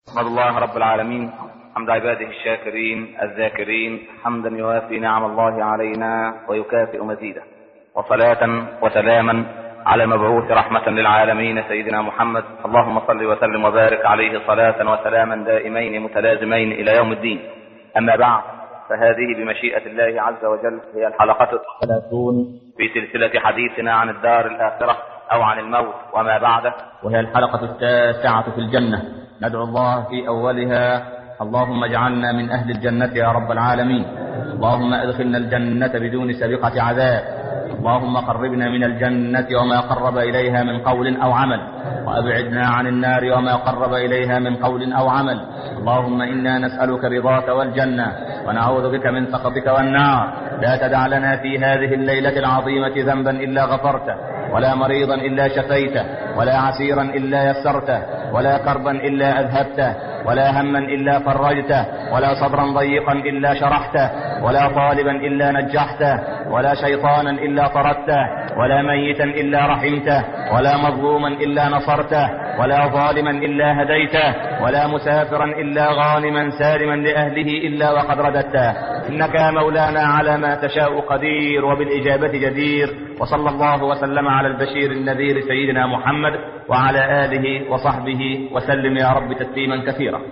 احمد الله رب العالمين حمد عباده الشاكرين الذاكرين حمدا يوافي نعم الله علينا ويكافئ مزيده وصلاة وسلاما على المبعوث رحمة للعالمين سيدنا محمد اللهم صل وسلم وبارك عليه صلاة وسلاما دائمين متلازمين إلى يوم الدين أما بعد فهذه بمشيئة الله عز وجل هي الحلقة الثلاثون في سلسلة حديثنا عن الدار الآخرة أو عن الموت وما بعده وهي الحلقة التاسعة في الجنة ندعو الله في أولها اللهم اجعلنا من أهل الجنة يا رب العالمين اللهم أدخلنا الجنة بدون سابقة عذاب اللهم قربنا من الجنة وما قرب إليها من قول أو عمل وأبعدنا عن النار وما قرب إليها من قول أو عمل اللهم إنا نسألك رضاك والجنة ونعوذ بك من سخطك والنار لا تدع لنا في هذه الليلة العظيمة ذنبا إلا غفرته ولا مريضا إلا شفيته ولا عسيرا إلا يسرته ولا كربا إلا أذهبته ولا هما إلا فرجته ولا صدرا ضيقا إلا شرحته ولا طالبا إلا نجحته ولا شيطانا إلا طردته ولا ميتا إلا رحمته ولا مظلوما إلا نصرته ولا ظالما إلا هديته ولا مسافرا إلا غانما سالما لأهله إلا وقد رددته إنك يا مولانا على ما تشاء قدير وبالإجابة جدير وصلى الله وسلم على البشير النذير سيدنا محمد وعلى آله وصحبه وسلم يا رب تسليما كثيرا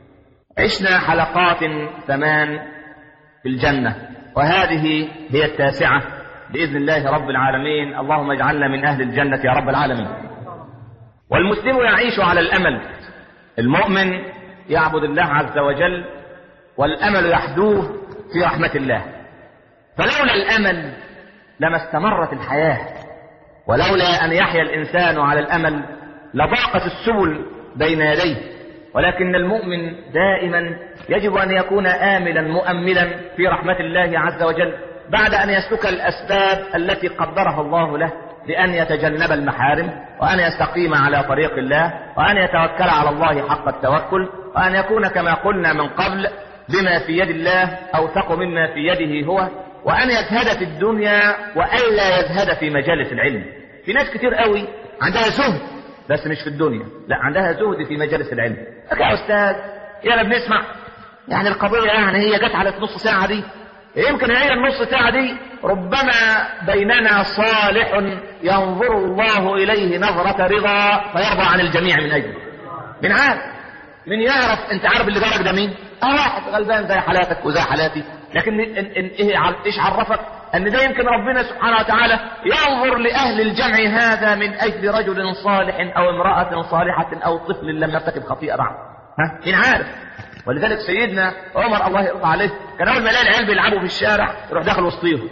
عشنا حلقات ثمان في الجنة وهذه هي التاسعة بإذن الله رب العالمين اللهم اجعلنا من أهل الجنة يا رب العالمين والمسلم يعيش على الأمل المؤمن يعبد الله عز وجل والأمل يحدوه في رحمة الله فلولا الأمل لما استمرت الحياة ولولا أن يحيا الإنسان على الأمل لضاقت السبل بين يديه ولكن المؤمن دائما يجب أن يكون آملا مؤملا في رحمة الله عز وجل بعد أن يسلك الأسباب التي قدرها الله له بأن يتجنب المحارم وأن يستقيم على طريق الله وأن يتوكل على الله حق التوكل وأن يكون كما قلنا من قبل بما في يد الله أوثق مما في يده هو وأن يزهد في الدنيا وألا يزهد في مجالس العلم في ناس كتير قوي عندها زهد بس مش في الدنيا لا عندها زهد في مجالس العلم لك يا أستاذ يلا بنسمع يعني القضية يعني هي جت على نص ساعة دي يمكن هي النص ساعة دي ربما بيننا صالح ينظر الله إليه نظرة رضا فيرضى عن الجميع من أجله من عارف من يعرف انت عارف اللي جارك ده مين اه واحد غلبان زي حالاتك وزي حالاتي لكن إن إن إيه ايش عرفك ان ده يمكن ربنا سبحانه وتعالى ينظر لاهل الجمع هذا من اجل رجل صالح او امرأة صالحة او طفل لم يرتكب خطيئة بعد ها مين عارف ولذلك سيدنا عمر الله يرضى عليه كان اول ما يلاقي العيال بيلعبوا في الشارع يروح داخل وسطيهم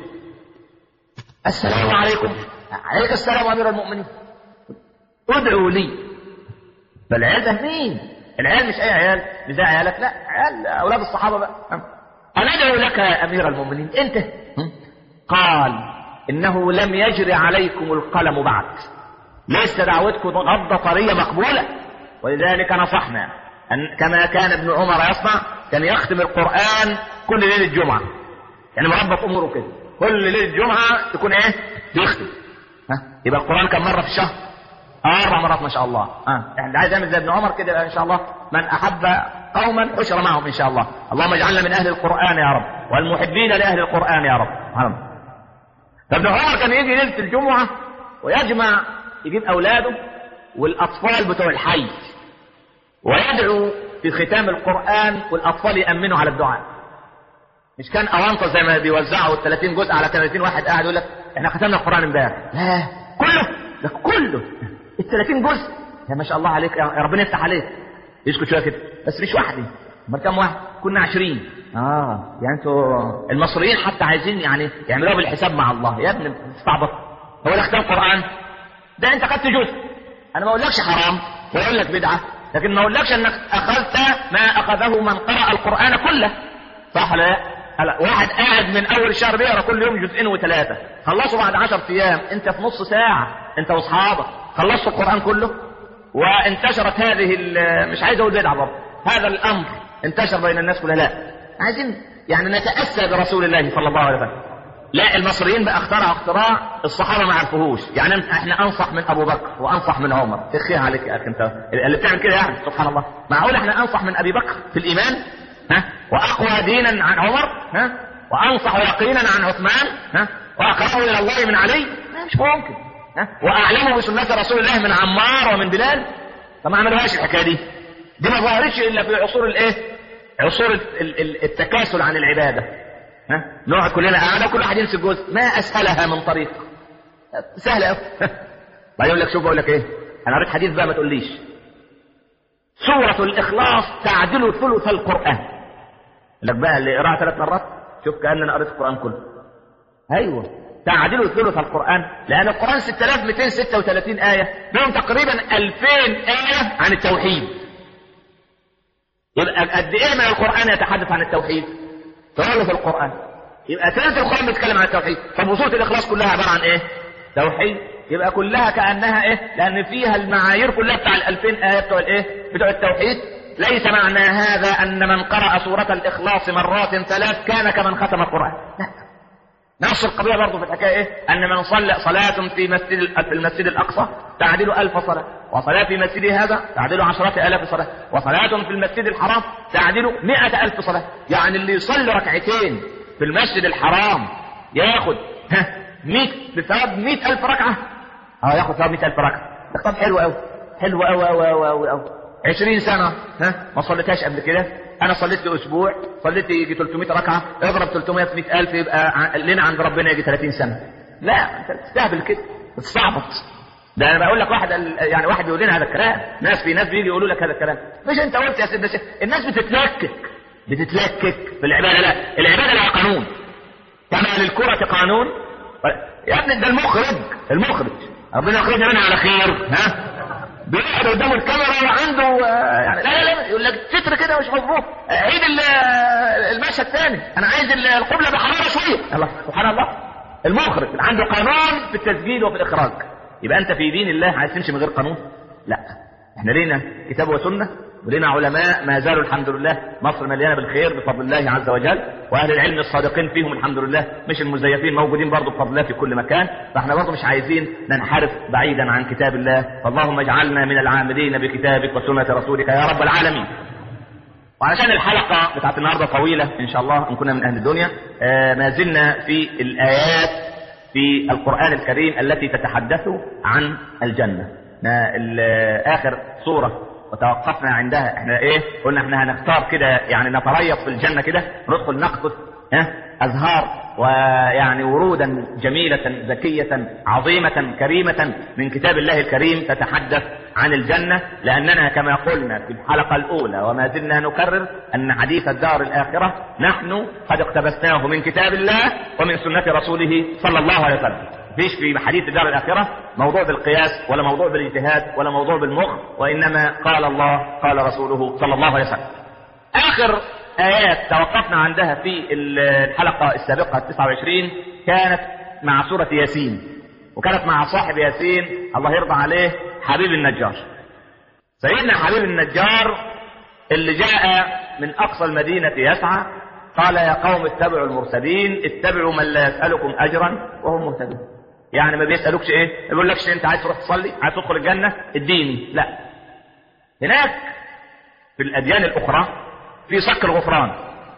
السلام عليكم عليك السلام امير المؤمنين ادعوا لي فالعيال ده مين العيال مش اي عيال مش زي عيالك لا عيال اولاد الصحابه بقى انا ادعو لك يا امير المؤمنين انت قال انه لم يجري عليكم القلم بعد ليس دعوتكم غضة طرية مقبولة ولذلك نصحنا أن كما كان ابن عمر يصنع كان يختم القرآن كل ليلة جمعة يعني مربط أموره كده كل ليلة جمعة تكون إيه بيختم ها يبقى القرآن كم مرة في الشهر أربع مرات ما شاء الله ها اللي عايز يعمل زي ابن عمر كده إن شاء الله من أحب قوما حشر معهم إن شاء الله اللهم اجعلنا من أهل القرآن يا رب والمحبين لأهل القرآن يا رب سبحان فابن عمر كان يجي ليلة الجمعة ويجمع يجيب أولاده والأطفال بتوع الحي ويدعو في ختام القرآن والأطفال يأمنوا على الدعاء مش كان أوانطة زي ما بيوزعوا ال 30 جزء على 30 واحد قاعد يقول لك احنا ختمنا القرآن امبارح لا كله ده كله ال 30 جزء يا ما شاء الله عليك يا ربنا يفتح عليك يسكت شويه كده بس مش واحد امال كام واحد كنا 20 اه يعني انتوا المصريين حتى عايزين يعني يعملوها بالحساب مع الله يا ابني استعبط هو ده ختام قرآن ده انت خدت جزء انا ما اقولكش حرام واقول لك بدعه لكن ما اقولكش انك اخذت ما اخذه من قرأ القرآن كله صح لا هلا واحد قاعد من اول الشهر بيقرا كل يوم جزئين وثلاثه خلصوا بعد 10 ايام انت في نص ساعه انت واصحابك خلصتوا القران كله وانتشرت هذه مش عايز اقول بدعه برضه هذا الامر انتشر بين الناس كلها لا عايزين يعني نتاسى برسول الله صلى الله عليه وسلم لا المصريين بقى اخترعوا اختراع الصحابه ما عرفوهوش يعني احنا انصح من ابو بكر وانصح من عمر تخيها عليك يا اخي انت اللي بتعمل كده يعني سبحان الله معقول احنا انصح من ابي بكر في الايمان ها واقوى دينا عن عمر ها وانصح يقينا عن عثمان ها واقرب الى الله من علي مش ممكن ها واعلم بسنه رسول الله من عمار ومن بلال فما عملوهاش الحكايه دي دي ما ظهرتش الا في عصور الايه عصور التكاسل عن العباده ها نقعد كلنا قاعده وكل واحد يمسك جزء ما اسهلها من طريق سهله قوي بعدين يقول لك شوف بقول لك ايه انا قريت حديث بقى ما تقوليش سورة الإخلاص تعدل ثلث القرآن لك بقى اللي قراها ثلاث مرات شوف كأن أنا قريت القرآن كله أيوه تعدل ثلث القرآن لأن القرآن 6236 آية منهم تقريبا 2000 آية عن التوحيد يبقى قد إيه من القرآن يتحدث عن التوحيد؟ ثلث القرآن يبقى ثلث القرآن بيتكلم عن التوحيد طب وسورة الإخلاص كلها عبارة عن إيه؟ توحيد يبقى كلها كأنها إيه؟ لأن فيها المعايير كلها بتاع ال 2000 آية بتوع الإيه؟ بتوع التوحيد ليس معنى هذا أن من قرأ سورة الإخلاص مرات ثلاث كان كمن ختم القرآن لا نفس القضية برضه في الحكاية إيه؟ أن من صلى صلاة في مسجد في المسجد الأقصى تعدل ألف صلاة، وصلاة في مسجد هذا تعدل عشرة آلاف صلاة، وصلاة في المسجد الحرام تعدل مئة ألف صلاة، يعني اللي يصلي ركعتين في المسجد الحرام ياخد ها 100 بثواب 100 ألف ركعة اه ياخد ثواب 100 ألف ركعة ده طب حلو قوي حلو قوي قوي قوي قوي قوي 20 سنة ها ما صليتهاش قبل كده انا صليت لي اسبوع صليت يجي 300 ركعه اضرب 300 في 100000 يبقى لنا عند ربنا يجي 30 سنه لا انت تستهبل كده بتستعبط ده انا بقول لك واحد يعني واحد يقول لنا هذا الكلام ناس في ناس بيجي يقولوا لك هذا الكلام مش انت قلت يا سيدنا الناس بتتلكك بتتلكك في العباده لا العباده لها قانون كما للكره قانون يا ابني ده المخرج المخرج ربنا يخرجنا منها على خير ها بيقعد قدام الكاميرا وعنده يعني لا لا لا يقول لك تتر كده مش مظبوط عيد المشهد الثاني انا عايز القبله بحراره شويه الله سبحان الله المخرج عنده قانون في التسجيل وفي الاخراج يبقى انت في دين الله عايز تمشي من غير قانون لا احنا لينا كتاب وسنه ولنا علماء ما زالوا الحمد لله مصر مليانه بالخير بفضل الله عز وجل واهل العلم الصادقين فيهم الحمد لله مش المزيفين موجودين برضه بفضل الله في كل مكان فاحنا برضه مش عايزين ننحرف بعيدا عن كتاب الله فاللهم اجعلنا من العاملين بكتابك وسنه رسولك يا رب العالمين وعشان الحلقة بتاعت النهاردة طويلة إن شاء الله إن كنا من أهل الدنيا آه ما زلنا في الآيات في القرآن الكريم التي تتحدث عن الجنة آخر سورة وتوقفنا عندها احنا ايه قلنا احنا هنختار كده يعني نتريث في الجنه كده ندخل نقصد اه ازهار ويعني ورودا جميله زكيه عظيمه كريمه من كتاب الله الكريم تتحدث عن الجنه لاننا كما قلنا في الحلقه الاولى وما زلنا نكرر ان حديث الدار الاخره نحن قد اقتبسناه من كتاب الله ومن سنه رسوله صلى الله عليه وسلم فيش في حديث الدار الآخرة موضوع بالقياس ولا موضوع بالاجتهاد ولا موضوع بالمخ وإنما قال الله قال رسوله صلى الله عليه وسلم آخر آيات توقفنا عندها في الحلقة السابقة 29 كانت مع سورة ياسين وكانت مع صاحب ياسين الله يرضى عليه حبيب النجار سيدنا حبيب النجار اللي جاء من أقصى المدينة يسعى قال يا قوم اتبعوا المرسلين اتبعوا من لا يسألكم أجرا وهم مهتدون يعني ما بيسألوكش ايه ما بيقولكش انت عايز تروح تصلي عايز تدخل الجنة اديني لا هناك في الأديان الأخرى في صك الغفران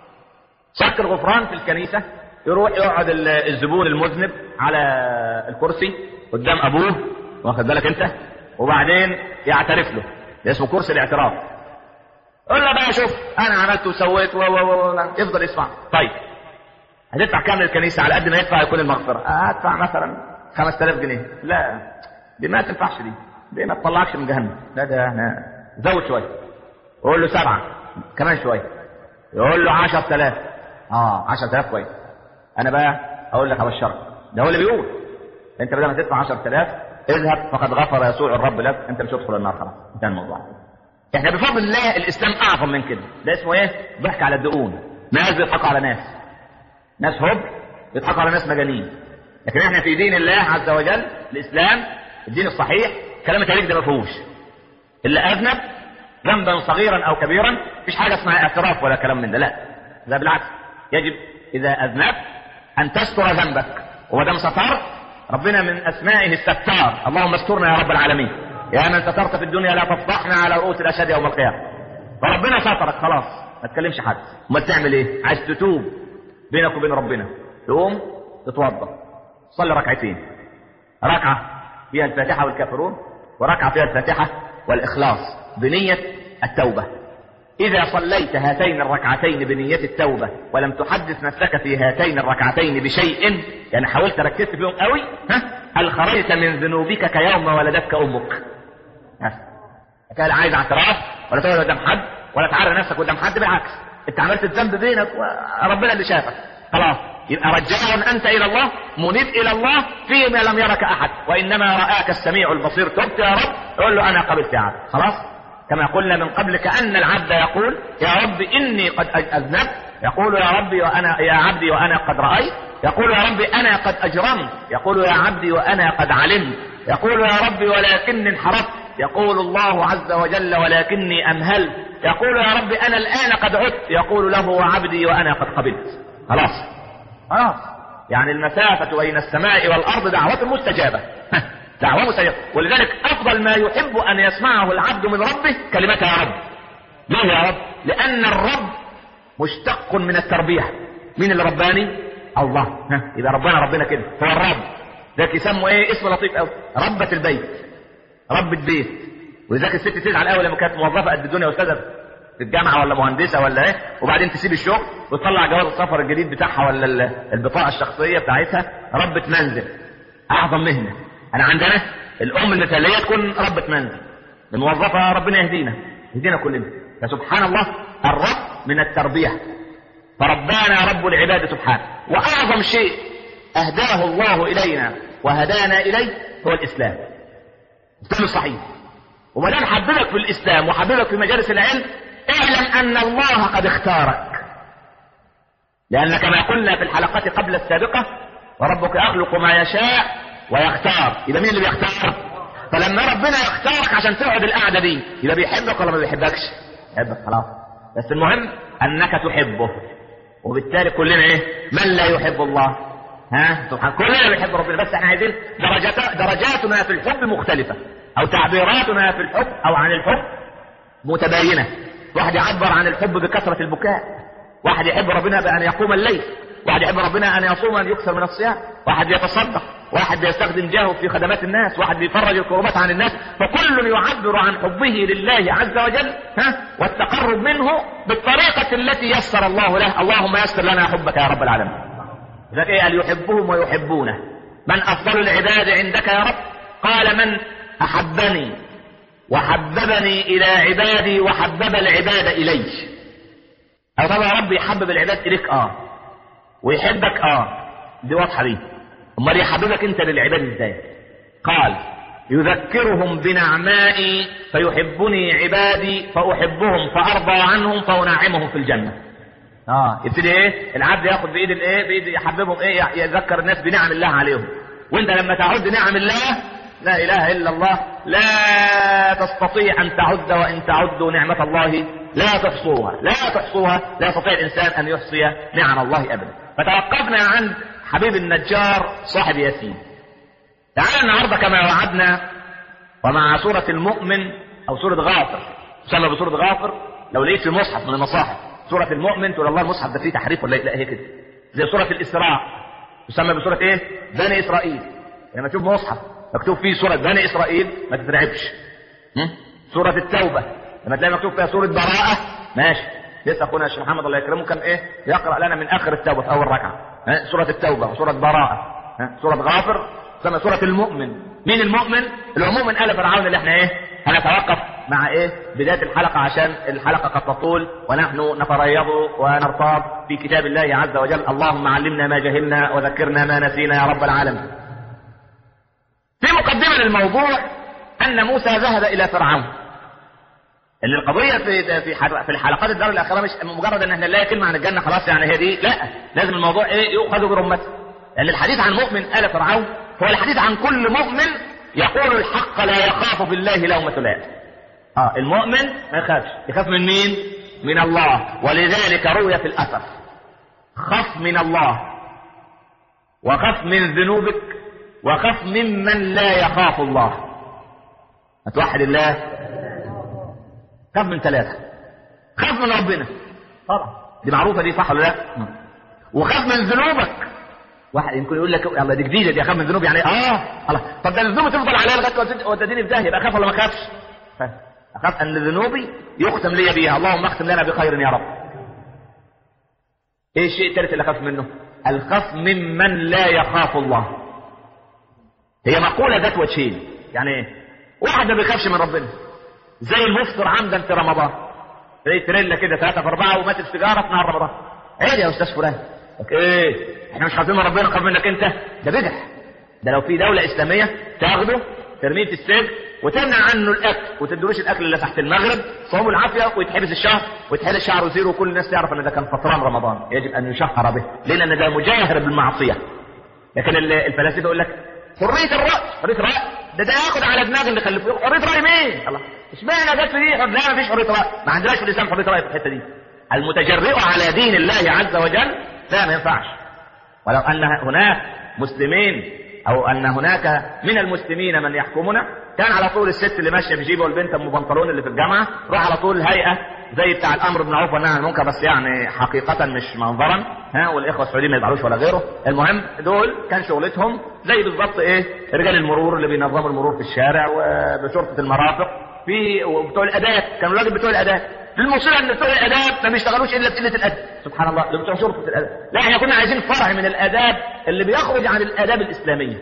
صك الغفران في الكنيسة يروح يقعد الزبون المذنب على الكرسي قدام أبوه واخد بالك أنت وبعدين يعترف له ده اسمه كرسي الاعتراف قول له بقى شوف انا عملت وسويت و و و يفضل يسمع طيب هتدفع كام للكنيسه على قد ما يدفع يكون المغفره هدفع مثلا 5000 جنيه لا دي ما تنفعش دي دي ما تطلعكش من جهنم لا ده احنا زود شويه قول له سبعه كمان شويه يقول له 10000 اه 10000 كويس انا بقى اقول لك ابشرك ده هو اللي بيقول انت بدل ما تدفع 10000 اذهب فقد غفر يسوع الرب لك انت مش هتدخل النار خلاص انتهى الموضوع احنا بفضل الله الاسلام اعظم من كده ده اسمه ايه ضحك على الدقون ناس بيضحكوا على ناس ناس هب بيضحكوا على ناس مجانين لكن احنا في دين الله عز وجل الاسلام الدين الصحيح كلام التاريخ ده ما فيهوش اللي اذنب ذنبا صغيرا او كبيرا مفيش حاجه اسمها اعتراف ولا كلام من ده لا ده بالعكس يجب اذا اذنبت ان تستر ذنبك وما سترت ربنا من اسمائه الستار اللهم استرنا يا رب العالمين يا من سترت في الدنيا لا تفضحنا على رؤوس الاشهاد يوم القيامه فربنا سترك خلاص ما تكلمش حد امال تعمل ايه عايز تتوب بينك وبين ربنا تقوم تتوضا صلي ركعتين ركعه فيها الفاتحه والكافرون وركعه فيها الفاتحه والاخلاص بنيه التوبه إذا صليت هاتين الركعتين بنية التوبة ولم تحدث نفسك في هاتين الركعتين بشيء يعني حاولت ركزت فيهم قوي ها هل خرجت من ذنوبك كيوم ولدتك أمك ها كان عايز اعتراف ولا تقعد قدام حد ولا تعرى نفسك قدام حد بالعكس انت عملت الذنب بينك وربنا اللي شافك خلاص يبقى رجاء انت الى الله منيب الى الله فيما لم يرك احد وانما راك السميع البصير تبت يا رب يقول له انا قبلت يا عبد خلاص كما قلنا من قبل كأن العبد يقول يا رب إني قد أذنبت يقول يا ربي وأنا يا عبدي وأنا قد رأيت يقول يا ربي أنا قد أجرمت يقول يا عبدي وأنا قد علمت يقول يا ربي ولكني انحرفت يقول الله عز وجل ولكني أمهلت يقول يا ربي أنا الآن قد عدت يقول له وعبدي وأنا قد قبلت خلاص خلاص يعني المسافة بين السماء والأرض دعوة مستجابة دعوة مستجابة ولذلك أفضل ما يحب أن يسمعه العبد من ربه كلمة يا رب ليه يا رب لأن الرب مشتق من التربية مين اللي رباني الله ها يبقى ربنا ربنا كده هو الرب ذاك يسموا ايه اسم لطيف قوي ربة البيت ربة بيت ولذلك الست تزعل قوي لما كانت موظفة قد الدنيا استاذة في الجامعة ولا مهندسة ولا ايه وبعدين تسيب الشغل وتطلع جواز السفر الجديد بتاعها ولا البطاقة الشخصية بتاعتها ربة منزل أعظم مهنة انا عندنا الام المثاليه تكون ربة منزل الموظفه ربنا يهدينا يهدينا كلنا فسبحان الله الرب من التربيه فربانا رب العباد سبحانه واعظم شيء اهداه الله الينا وهدانا اليه هو الاسلام الاسلام الصحيح وما دام حببك في الاسلام وحببك في مجالس العلم اعلم ان الله قد اختارك لان كما قلنا في الحلقات قبل السابقه وربك يخلق ما يشاء ويختار يبقى مين اللي بيختار فلما ربنا يختارك عشان تقعد القعده دي يبقى بيحبك ولا ما بيحبكش يحبك خلاص بس المهم انك تحبه وبالتالي كلنا ايه من لا يحب الله ها سبحان كلنا بنحب ربنا بس احنا عايزين درجات درجاتنا في الحب مختلفه او تعبيراتنا في الحب او عن الحب متباينه واحد يعبر عن الحب بكثره البكاء واحد يحب ربنا بان يقوم الليل واحد يحب ربنا ان يصوم ان يكثر من الصيام واحد يتصدق واحد بيستخدم جاهه في خدمات الناس واحد بيفرج الكربات عن الناس فكل يعبر عن حبه لله عز وجل ها والتقرب منه بالطريقة التي يسر الله له اللهم يسر لنا حبك يا رب العالمين ذلك ايه قال يحبهم ويحبونه من افضل العباد عندك يا رب قال من احبني وحببني الى عبادي وحبب العباد الي او طبعا ربي يحبب العباد اليك اه ويحبك اه دي واضحه دي امال يحببك انت للعباد ازاي قال يذكرهم بنعمائي فيحبني عبادي فاحبهم فارضى عنهم فانعمهم في الجنه اه يبتدي ايه العبد ياخد بايد الايه بايد يحببهم ايه يذكر الناس بنعم الله عليهم وانت لما تعد نعم الله لا اله الا الله لا تستطيع ان تعد وان تعدوا نعمه الله لا تحصوها لا تحصوها لا يستطيع الانسان ان يحصي نعم الله ابدا فتوقفنا عند حبيب النجار صاحب ياسين تعالى النهارده كما وعدنا ومع سورة المؤمن أو سورة غافر تسمى بسورة غافر لو لقيت في مصحف من المصاحف سورة المؤمن تقول الله المصحف ده فيه تحريف ولا لا هي كده زي سورة الإسراء تسمى بسورة إيه؟ بني إسرائيل لما تشوف مصحف مكتوب فيه سورة بني إسرائيل ما تترعبش سورة التوبة لما تلاقي مكتوب فيها سورة براءة ماشي لسه اخونا الشيخ محمد الله يكرمه كان ايه يقرا لنا من اخر التوبه في اول ركعه سوره التوبه وسوره براءه سوره غافر سمى سوره المؤمن مين المؤمن العموم من ال فرعون اللي احنا ايه هنتوقف مع ايه بدايه الحلقه عشان الحلقه قد تطول ونحن نتريض ونرتاض في كتاب الله عز وجل اللهم علمنا ما جهلنا وذكرنا ما نسينا يا رب العالمين في مقدمه للموضوع ان موسى ذهب الى فرعون ان القضيه في في في الحلقات الدار الاخيره مش مجرد ان احنا نلاقي كلمه عن الجنه خلاص يعني هي دي لا لازم الموضوع ايه يؤخذ برمته لان الحديث عن مؤمن ال فرعون هو الحديث عن كل مؤمن يقول الحق لا يخاف في الله لومة لائم اه المؤمن ما يخافش يخاف من مين من الله ولذلك روي في الاثر خف من الله وخف من ذنوبك وخف ممن لا يخاف الله هتوحد الله خاف من ثلاثة خاف من ربنا طبعا دي معروفة دي صح ولا لا وخاف من ذنوبك واحد يمكن يقول لك يلا دي جديده دي اخاف من الذنوب يعني اه الله طب ده الذنوب تفضل عليها لغايه وتديني في داهيه يبقى اخاف ولا ما اخافش؟ اخاف ان ذنوبي يختم لي بها اللهم اختم لنا بخير يا رب ايه الشيء الثالث اللي اخاف منه؟ الخوف ممن لا يخاف الله هي مقولة ذات وجهين يعني ايه؟ واحد ما بيخافش من ربنا زي المفطر عمدا في رمضان زي تريلا كده ثلاثة في أربعة ومات السيجارة في نهار رمضان ايه يا أستاذ فلان؟ ايه؟ احنا مش خايفين من ربنا خايف منك أنت؟ ده بدع ده لو في دولة إسلامية تاخده ترميه في السجن وتمنع عنه الاكل وتدروش الاكل اللي تحت المغرب صوموا العافيه ويتحبس الشهر ويتحل شعره زيرو وكل الناس تعرف ان ده كان فطران رمضان يجب ان يشهر به ليه لان ده مجاهر بالمعصيه لكن الفلاسفه يقول لك حريه الراي حريه الراي ده ده ياخد على دماغ اللي خلفوه حريه راي مين الله اشمعنى جت في دي لا ما فيش حريه راي ما عندناش في الاسلام حريه راي في الحته دي المتجرئ على دين الله عز وجل لا ما ينفعش ولو ان هناك مسلمين او ان هناك من المسلمين من يحكمنا كان على طول الست اللي ماشيه بجيبه والبنت ام بنطلون اللي في الجامعه روح على طول هيئه زي بتاع الامر بالمعروف والنهي عن المنكر بس يعني حقيقه مش منظرا ها والاخوه السعوديين ما يزعلوش ولا غيره المهم دول كان شغلتهم زي بالظبط ايه رجال المرور اللي بينظموا المرور في الشارع وبشرطه المرافق في وبتوع الاداب كانوا الراجل بتوع الاداب المصيبه ان بتوع الاداب ما بيشتغلوش الا بقله الادب سبحان الله اللي بتوع شرطه الاداب لا احنا كنا عايزين فرع من الاداب اللي بيخرج عن الاداب الاسلاميه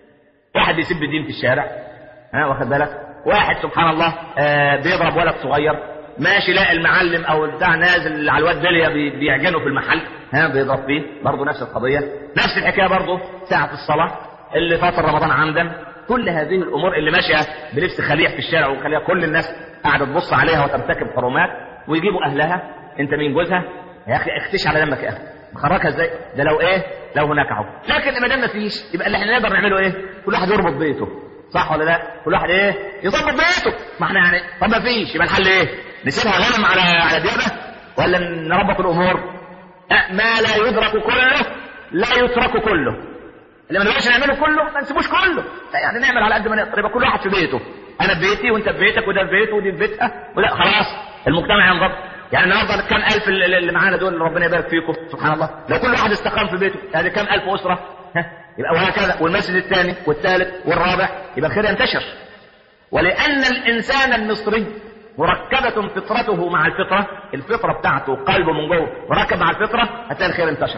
واحد بيسب الدين في الشارع ها واخد بالك واحد سبحان الله آه بيضرب ولد صغير ماشي لاقي المعلم او بتاع نازل على الواد بليه بي- بيعجنه في المحل ها بيضرب فيه برضه نفس القضيه نفس الحكايه برضه ساعه الصلاه اللي فاطر رمضان عمدا كل هذه الامور اللي ماشيه بلبس خليع في الشارع وخليها كل الناس قاعده تبص عليها وترتكب حرمات ويجيبوا اهلها انت مين جوزها يا اخي اختش على دمك يا اخي مخرجها ازاي ده لو ايه لو هناك عو لكن ما دام ما فيش يبقى اللي احنا نقدر نعمله ايه كل واحد يربط بيته صح ولا لا كل واحد ايه يظبط بيته ما احنا يعني طب ما فيش يبقى الحل ايه نسيبها غنم على على ديابه ولا نربط الامور أه ما لا يدرك كله لا يترك كله اللي ما نقدرش نعمله كله ما نسيبوش كله لا يعني نعمل على قد ما نقدر يبقى كل واحد في بيته انا في بيتي وانت في بيتك وده في بيته ودي في بيتها ولا خلاص المجتمع ينضبط يعني النهارده كم الف اللي اللي معانا دول ربنا يبارك فيكم سبحان الله لو كل واحد استقام في بيته هذه كم الف اسره ها يبقى وهكذا والمسجد الثاني والثالث والرابع يبقى الخير ينتشر ولان الانسان المصري مركبة فطرته مع الفطرة الفطرة بتاعته قلبه من جوه مركب مع الفطرة هتلاقي الخير انتشر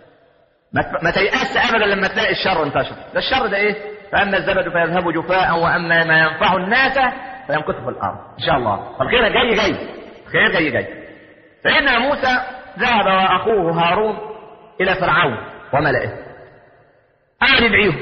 ما ت- ما تيأس ابدا لما تلاقي الشر انتشر ده الشر ده ايه فاما الزبد فيذهب جفاء واما ما ينفع الناس فيمكث في الارض ان شاء الله فالخير جاي جاي الخير جاي جاي فإن موسى ذهب واخوه هارون الى فرعون وملئه قعد يدعيهم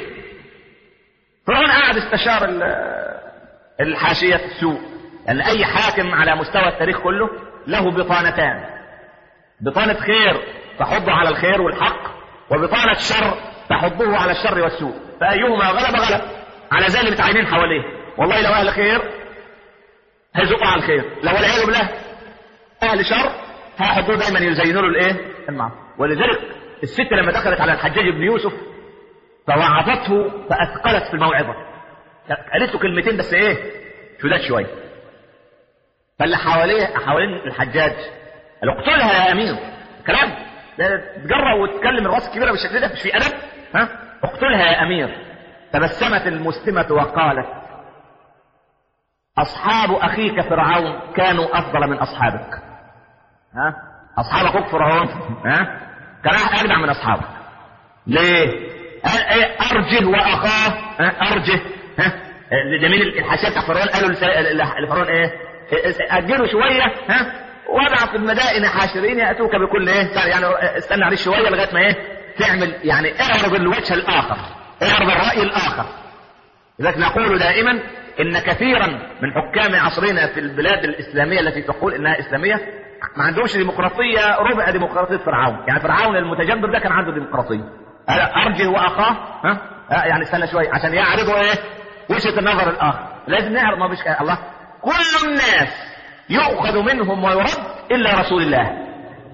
فرعون قعد استشار ال- الحاشية السوء لأن أي حاكم على مستوى التاريخ كله له بطانتان بطانة خير تحضه على الخير والحق وبطانة شر تحضه على الشر والسوء فأيهما غلب غلب على ذلك اللي متعينين حواليه والله لو أهل خير هيزقوا على الخير لو والعياذ بالله أهل شر هيحبوه دايما يزينوا له الإيه؟ المعصية ولذلك الست لما دخلت على الحجاج بن يوسف فوعظته فأثقلت في الموعظة قالت له كلمتين بس إيه؟ شداد شوية فاللي حواليه حوالين الحجاج قال له اقتلها يا امير كلام ده تجرأ وتكلم الراس الكبيره بالشكل ده مش في ادب ها اقتلها يا امير تبسمت المسلمه وقالت اصحاب اخيك فرعون كانوا افضل من اصحابك ها اصحاب اخوك فرعون ها كان اجدع من اصحابك ليه قال ايه ارجه واخاه ها ارجه ها لمين الحاشيه بتاع فرعون قالوا لس- لفرعون ايه اجلوا شويه ها وضع في المدائن حاشرين ياتوك بكل ايه يعني استنى عليه شويه لغايه ما ايه تعمل يعني اعرض الوجه الاخر اعرض الراي الاخر لذلك نقول دائما ان كثيرا من حكام عصرنا في البلاد الاسلاميه التي تقول انها اسلاميه ما عندهمش ديمقراطيه ربع ديمقراطيه فرعون يعني فرعون المتجبر ده كان عنده ديمقراطيه قال ارجه واخاه ها آه يعني استنى شويه عشان يعرضوا ايه وجهه النظر الاخر لازم نعرض ما فيش الله كل الناس يؤخذ منهم ويرد الا رسول الله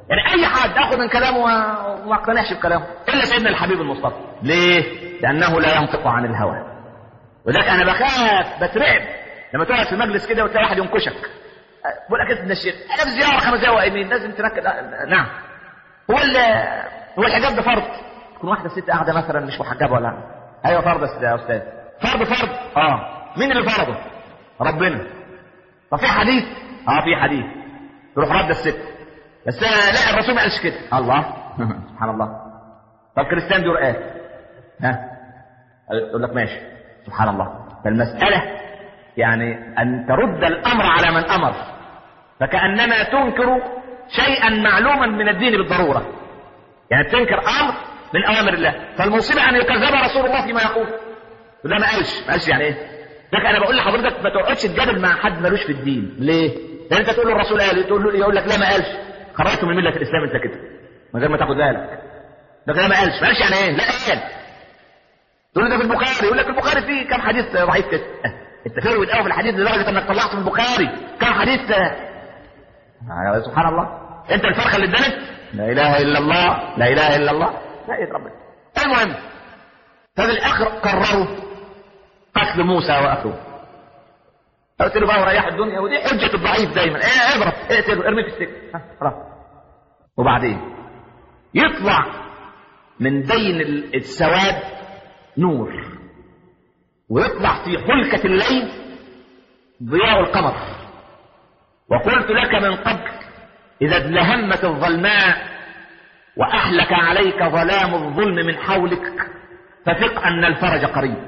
يعني اي حد اخذ من كلامه وما اقتنعش بكلامه الا سيدنا الحبيب المصطفى ليه لانه لا ينطق عن الهوى ولذلك انا بخاف بترعب لما تقعد في مجلس كده وتلاقي واحد ينكشك بقول لك اسم الشيخ انا في زياره خمس دقايق واقفين لازم تركز نعم هو هو الحجاب ده فرض تكون واحده ست قاعده مثلا مش محجبه ولا ايوه فرض يا استاذ فرض فرض اه مين اللي فرضه ربنا طب في حديث اه في حديث تروح رد الست بس لا الرسول ما قالش كده الله سبحان الله طب كريستيان دي رقاه ها يقول لك ماشي سبحان الله فالمسألة يعني أن ترد الأمر على من أمر فكأنما تنكر شيئا معلوما من الدين بالضرورة يعني تنكر أمر من أوامر الله فالمصيبة أن يكذب رسول الله فيما يقول لا ما قالش ما قالش يعني إيه لكن أنا بقول لحضرتك ما تقعدش تجادل مع حد ملوش في الدين ليه؟ لأن أنت تقول له الرسول قال تقول له يقول لك لا ما قالش خرجته من ملة الإسلام أنت كده من غير ما تاخد بالك لكن لا ما قالش ما قالش يعني إيه؟ لا قال تقول ده في البخاري يقول لك البخاري فيه كم حديث ضعيف كده انت فروت قوي في الحديث لدرجه انك طلعت من البخاري كم حديث آه سبحان الله انت الفرخه اللي ادانت لا اله الا الله لا اله الا الله لا ايه ربنا المهم ففي الاخر قرروا قتل موسى واخوه قلت له بقى وريح الدنيا ودي حجه الضعيف دايما ايه اضرب اقتله ارميه في السجن خلاص وبعدين يطلع من بين السواد نور ويطلع في حلكة الليل ضياء القمر وقلت لك من قبل إذا ازدهمت الظلماء وأحلك عليك ظلام الظلم من حولك فثق أن الفرج قريب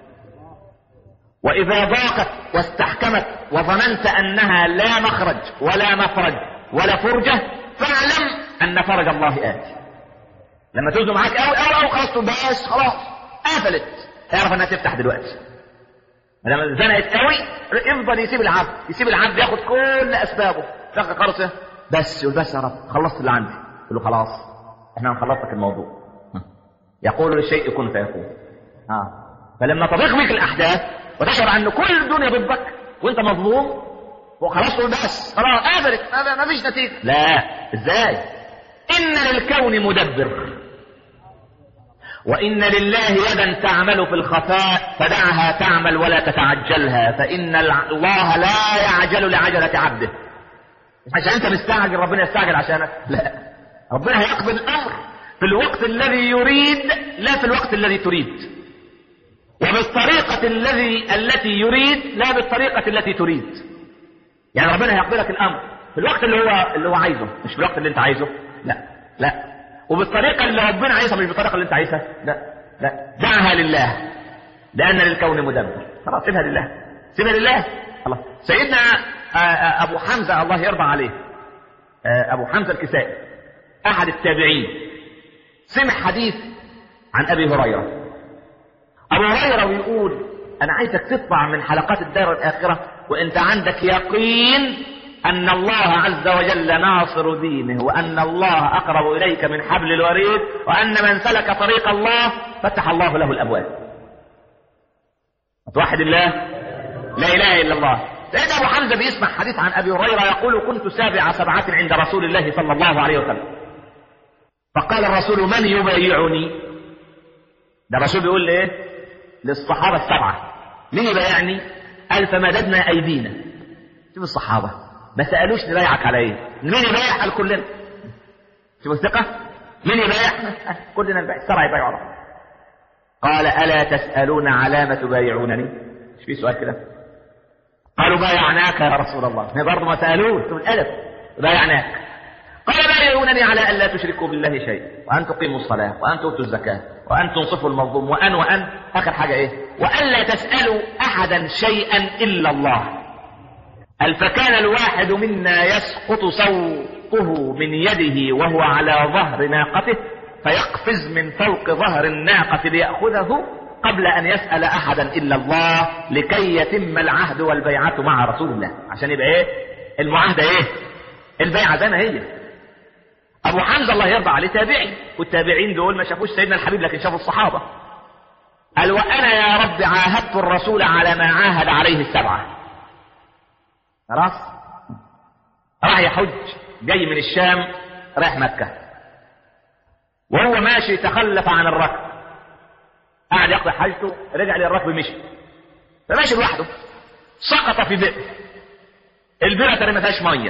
وإذا ضاقت واستحكمت وظننت أنها لا مخرج ولا مفرج ولا فرجة فاعلم أن فرج الله آتي لما تزنوا معاك أو أو أو خلاص بس خلاص قفلت اعرف انها تفتح دلوقتي لما زنقت قوي يفضل يسيب العبد يسيب العبد ياخد كل اسبابه شق قرصه بس يقول بس يا رب خلصت اللي عندي يقول له خلاص احنا هنخلص لك الموضوع يقول للشيء كن فيكون اه فلما تضيق بك الاحداث وتشعر ان كل الدنيا ضدك وانت مظلوم وخلاص تقول بس خلاص قفلت ما فيش نتيجه لا ازاي ان للكون مدبر وإن لله يدا تعمل في الخفاء فدعها تعمل ولا تتعجلها فإن الله لا يعجل لعجلة عبده عشان أنت مستعجل ربنا يستعجل عشانك لا ربنا هيقضي الأمر في الوقت الذي يريد لا في الوقت الذي تريد وبالطريقة الذي التي يريد لا بالطريقة التي تريد يعني ربنا هيقضي لك الأمر في الوقت اللي هو اللي هو عايزه مش في الوقت اللي أنت عايزه لا لا وبالطريقة اللي ربنا عايزها مش بالطريقة اللي انت عايزها لا لا دعها لله لأن للكون مدبر خلاص سيبها لله سيبها لله الله سيدنا أبو حمزة الله يرضى عليه أبو حمزة الكسائي أحد التابعين سمع حديث عن أبي هريرة أبو هريرة بيقول أنا عايزك تطلع من حلقات الدار الآخرة وأنت عندك يقين أن الله عز وجل ناصر دينه وأن الله أقرب إليك من حبل الوريد وأن من سلك طريق الله فتح الله له الأبواب توحد الله لا إله إلا الله سيدنا أبو حمزة بيسمع حديث عن أبي هريرة يقول كنت سابع سبعة عند رسول الله صلى الله عليه وسلم فقال الرسول من يبايعني ده الرسول بيقول ايه للصحابة السبعة مين يبايعني قال فمددنا أيدينا شوف الصحابة ما سألوش نبايعك على ايه مين يبايع قال كلنا شوف الثقة مين يبايع كلنا نبايع السبعة يبايعوا على قال ألا تسألون على ما تبايعونني مش في سؤال كده قالوا بايعناك يا رسول الله ما برضه ما سألوه شوف الألف بايعناك قال بايعونني على أن لا تشركوا بالله شيء وأن تقيموا الصلاة وأن تؤتوا الزكاة وأن تنصفوا المظلوم وأن وأن آخر حاجة إيه وأن لا تسألوا أحدا شيئا إلا الله قال فكان الواحد منا يسقط صوته من يده وهو على ظهر ناقته فيقفز من فوق ظهر الناقة ليأخذه قبل أن يسأل أحدا إلا الله لكي يتم العهد والبيعة مع رسول الله عشان يبقى إيه المعاهدة إيه البيعة زي ما هي أبو حمزة الله يرضى عليه تابعي والتابعين دول ما شافوش سيدنا الحبيب لكن شافوا الصحابة قال وأنا يا رب عاهدت الرسول على ما عاهد عليه السبعة خلاص راح يحج جاي من الشام رايح مكة وهو ماشي تخلف عن الركب قعد يقضي حاجته رجع للركب مشي فماشي لوحده سقط في بئر البئر ترى ما فيهاش ميه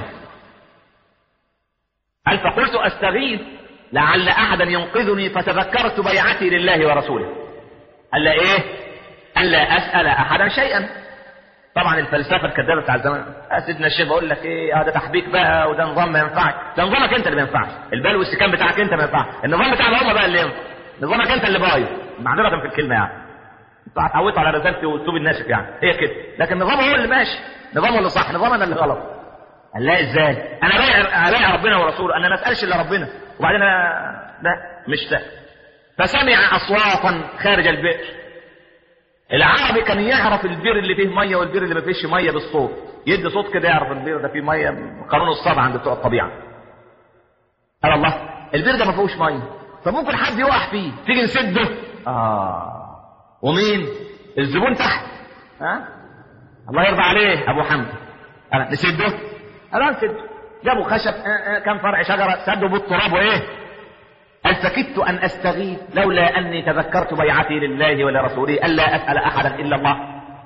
قال فقلت استغيث لعل احدا ينقذني فتذكرت بيعتي لله ورسوله قال لا ايه قال لا اسال احدا شيئا طبعا الفلسفه الكذابه بتاع زمان آه سيدنا الشيخ بقول لك ايه اه ده تحبيك بقى وده نظام ما ينفعش ده نظامك انت اللي ما ينفعش البال والسكان بتاعك انت ما ينفعش النظام بتاعنا هم بقى اللي ينفع نظامك انت اللي بايظ معذره في الكلمه يعني انتوا اتعودتوا على رسالتي واسلوب الناشف يعني هي كده لكن نظامه هو اللي ماشي نظامه اللي صح نظامنا اللي غلط قال لا ازاي انا بايع بايع ربنا ورسوله انا ما اسالش الا ربنا وبعدين أنا... لا مش سهل فسمع اصواتا خارج البئر العربي كان يعرف البير اللي فيه ميه والبير اللي ما فيهش ميه بالصوت يدي صوت كده يعرف البير ده فيه ميه قانون الصبع عند بتوع الطبيعه قال الله البير ده ما فيهوش ميه فممكن حد يقع فيه تيجي نسده اه ومين الزبون تحت ها الله يرضى عليه ابو حمد قال نسده قال نسده جابوا خشب آه آه كم فرع شجره سدوا بالتراب وايه قال فكدت أن أستغيث لولا أني تذكرت بيعتي لله ولرسوله ألا أسأل أحدا إلا الله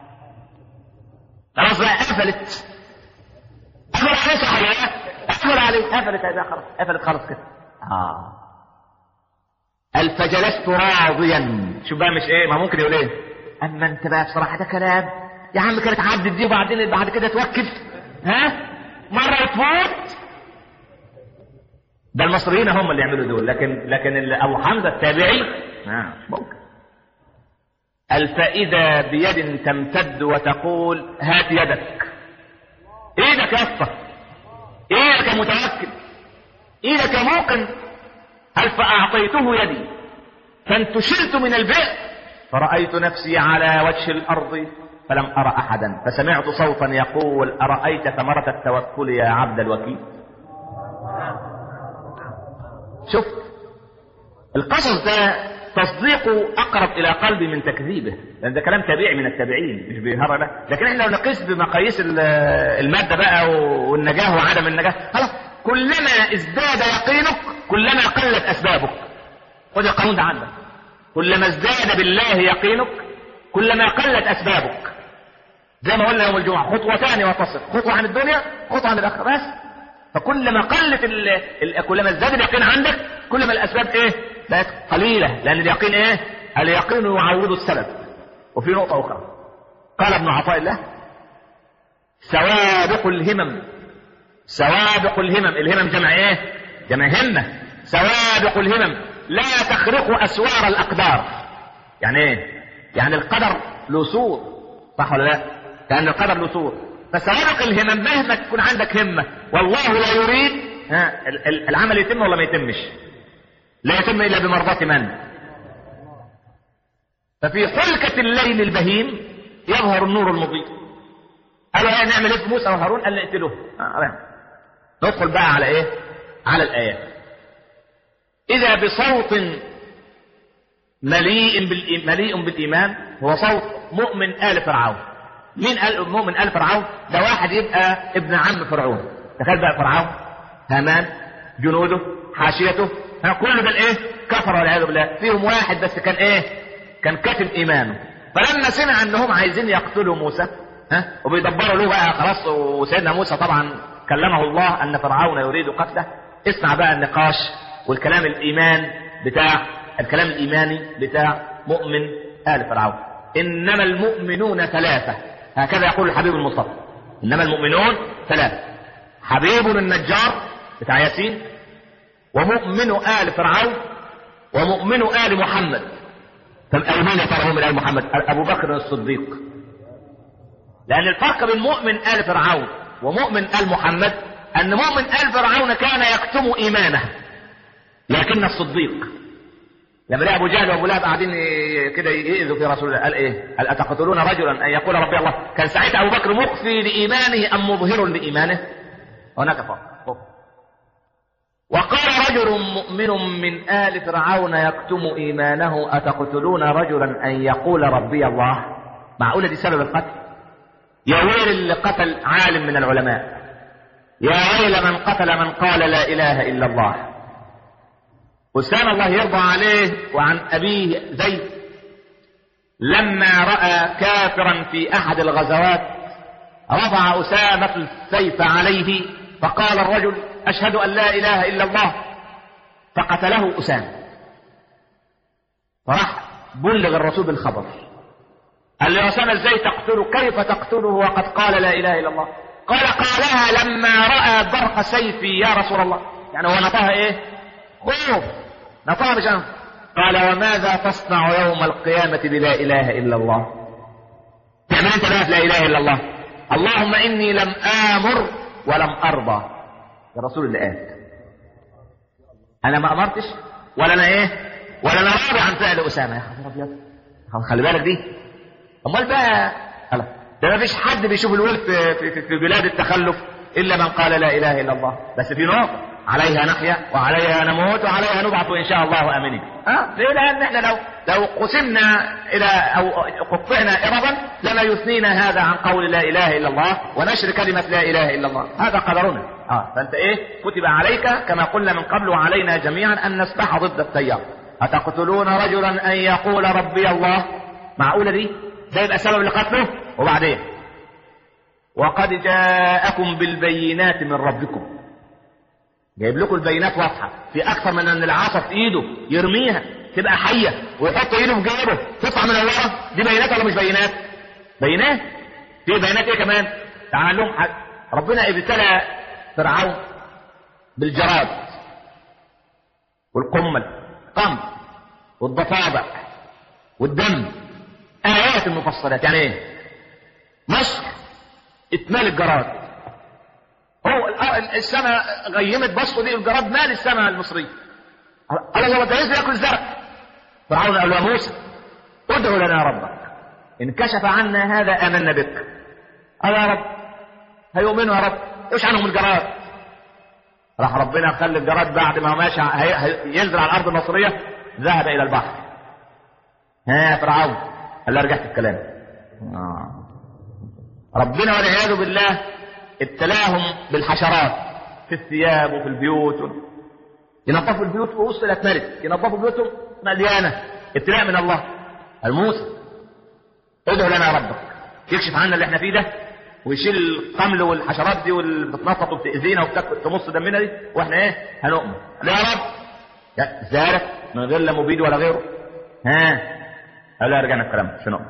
خلاص بقى قفلت قفل عليه صحيح قفل عليه قفلت هذا خلاص قفلت خلاص كده آه قال فجلست راضيا شوف بقى مش ايه ما ممكن يقول ايه اما انت بقى بصراحه ده كلام يا عم كانت عدت دي وبعدين بعد كده توكل ها مره تفوت ده المصريين هم اللي يعملوا دول لكن لكن ابو حمزه التابعي آه ممكن قال فاذا بيد تمتد وتقول هات يدك ايدك يا اسطى ايدك يا متوكل ايدك يا موقن قال فاعطيته يدي فانتشلت من البئر فرايت نفسي على وجه الارض فلم ارى احدا فسمعت صوتا يقول ارايت ثمره التوكل يا عبد الوكيل شوف القصص ده تصديقه اقرب الى قلبي من تكذيبه لان ده كلام تابعي من التابعين مش بيهرى له لكن احنا لو نقيس بمقاييس الماده بقى والنجاه وعدم النجاه خلاص كلما ازداد يقينك كلما قلت اسبابك خد القانون ده عندك كلما ازداد بالله يقينك كلما قلت اسبابك زي ما قلنا يوم الجمعه خطوتان وتصل خطوه عن الدنيا خطوه عن الاخره بس فكلما قلت ال... ال... كلما ازداد اليقين عندك كلما الاسباب ايه بقت قليله لان اليقين ايه اليقين يعوض السبب وفي نقطه اخرى قال ابن عطاء الله سوابق الهمم سوابق الهمم الهمم جمع ايه جمع همه سوابق الهمم لا تخرق اسوار الاقدار يعني ايه يعني القدر له سور صح ولا لا لان القدر له سور فسوابق الهمم مهما تكون عندك همة والله لا يريد ها العمل يتم ولا ما يتمش لا يتم إلا بمرضاة من ففي حلكة الليل البهيم يظهر النور المضيء قالوا ايه نعمل ايه في موسى وهارون قال نقتله آه ندخل بقى على ايه على الآيات إذا بصوت مليء مليء بالإيمان هو صوت مؤمن آل فرعون مين قال مؤمن آل فرعون؟ ده واحد يبقى ابن عم فرعون. تخيل بقى فرعون هامان جنوده حاشيته ها كل ده الايه؟ كفر والعياذ بالله، فيهم واحد بس كان ايه؟ كان كاتم ايمانه. فلما سمع انهم عايزين يقتلوا موسى ها وبيدبروا له بقى خلاص وسيدنا موسى طبعا كلمه الله ان فرعون يريد قتله اسمع بقى النقاش والكلام الايمان بتاع الكلام الايماني بتاع مؤمن ال فرعون انما المؤمنون ثلاثه هكذا يقول الحبيب المصطفى انما المؤمنون ثلاثه حبيب النجار بتاع ياسين ومؤمن ال فرعون ومؤمن ال محمد طب مين يا ترى مؤمن ال محمد ابو بكر الصديق لان الفرق بين مؤمن ال فرعون ومؤمن ال محمد ان مؤمن ال فرعون كان يكتم ايمانه لكن الصديق لما لقى ابو جهل وابو لهب قاعدين كده يئذوا في رسول الله قال ايه؟ قال اتقتلون رجلا ان يقول ربي الله كان ساعتها ابو بكر مخفي لايمانه ام مظهر لايمانه؟ هناك فرق وقال رجل مؤمن من ال فرعون يكتم ايمانه اتقتلون رجلا ان يقول ربي الله؟ معقوله دي سبب القتل؟ يا ويل اللي قتل عالم من العلماء يا ويل من قتل من قال لا إله إلا الله أسامة الله يرضى عليه وعن أبيه زيد لما رأى كافرا في أحد الغزوات رفع أسامة السيف عليه فقال الرجل أشهد أن لا إله إلا الله فقتله أسامة فراح بلغ الرسول بالخبر قال له أسامة ازاي تقتله كيف تقتله وقد قال لا إله إلا الله قال قالها لما رأى برق سيفي يا رسول الله يعني هو نطاها ايه خوف نطاها مش أنا. قال وماذا تصنع يوم القيامة بلا إله إلا الله تعمل أنت بقى لا إله إلا الله اللهم إني لم آمر ولم أرضى يا رسول الله قال أنا ما أمرتش ولا أنا إيه ولا أنا راضي عن فعل أسامة يا خبر أبيض خلي بالك دي أمال بقى خلاص ده ما فيش حد بيشوف الولد في, في, في بلاد التخلف إلا من قال لا إله إلا الله بس في نقطة عليها نحيا وعليها نموت وعليها نبعث إن شاء الله آمنين ها ليه لأن إحنا لو لو قسمنا إلى أو قطعنا إربا لما يثنينا هذا عن قول لا إله إلا الله ونشر كلمة لا إله إلا الله هذا قدرنا اه فأنت إيه كتب عليك كما قلنا من قبل وعلينا جميعا أن نسبح ضد التيار أتقتلون رجلا أن يقول ربي الله معقولة دي ده يبقى سبب لقتله وبعدين وقد جاءكم بالبينات من ربكم جايب لكم البينات واضحه في اكثر من ان العصا في ايده يرميها تبقى حيه ويحط ايده في جيبه تطلع من ورا دي بينات ولا مش بينات؟ بينات في بينات ايه كمان؟ تعال لهم حد ربنا ابتلى فرعون بالجراد والقمل قمل والضفادع والدم آيات المفصلات يعني ايه مصر اتمال الجراد هو السماء غيمت بصوا دي الجراد مال السماء المصرية قال لو ده ياكل الزرع فرعون قال له موسى ادعو لنا ربك ان كشف عنا هذا امنا بك قال يا رب هيؤمنوا يا رب ايش عنهم الجراد راح ربنا خلى الجراد بعد ما ماشي ينزل على الارض المصريه ذهب الى البحر ها فرعون قال له رجعت الكلام آه. ربنا والعياذ بالله ابتلاهم بالحشرات في الثياب وفي البيوت ينظفوا البيوت ووسط الاتملت ينظفوا بيوتهم مليانه ابتلاء من الله الموسى ادعو لنا ربك يكشف عنا اللي احنا فيه ده ويشيل القمل والحشرات دي واللي بتتنطط وبتاذينا وبتمص دمنا دي واحنا ايه هنؤمن يا رب يا زارك من غير لا مبيد ولا غيره ها قال لا رجعنا الكلام شنو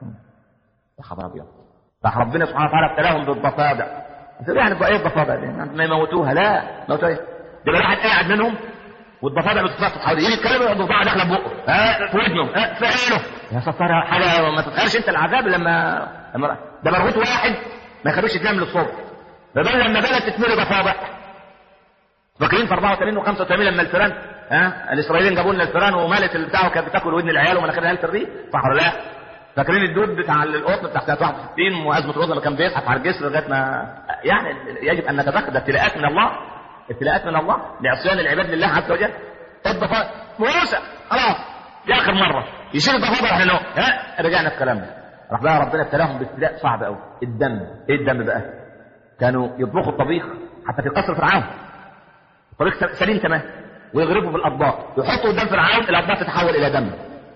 يا خبر ابيض راح ربنا سبحانه وتعالى ابتلاهم بالضفادع انت يعني بقى ايه الضفادع دي ما يموتوها لا موتوها ايه ده واحد قاعد منهم والضفادع بتتنطط حواليه يجي يتكلم الضفادع داخله بقه ها في ودنه ها في عينه يا ستار حاجه ما تتخيلش انت العذاب لما لما ده مربوط واحد ما يخلوش ينام للصبح ده بل لما بلد تتملي ضفادع فاكرين في 84 و 85 لما الفيران ها الاسرائيليين جابوا لنا الفيران ومالت البتاع وكانت بتاكل ودن العيال ومناخير العيال في الريق صح ولا لا؟ فاكرين الدود بتاع القطن بتاع سنه 61 وازمه الوزن اللي كان بيزحف على الجسر لغايه ما يعني يجب ان نتذكر ده ابتلاءات من الله ابتلاءات من الله لعصيان العباد لله عز وجل الضفادع موسى خلاص دي اخر مره يشيل الضفادع احنا ها رجعنا في كلامنا راح بقى ربنا ابتلاهم بابتلاء صعب قوي الدم ايه الدم بقى؟ كانوا يطبخوا الطبيخ حتى في قصر فرعون طريق سليم تمام ويغرفوا في الاطباق يحطوا قدام فرعون الاطباق تتحول الى دم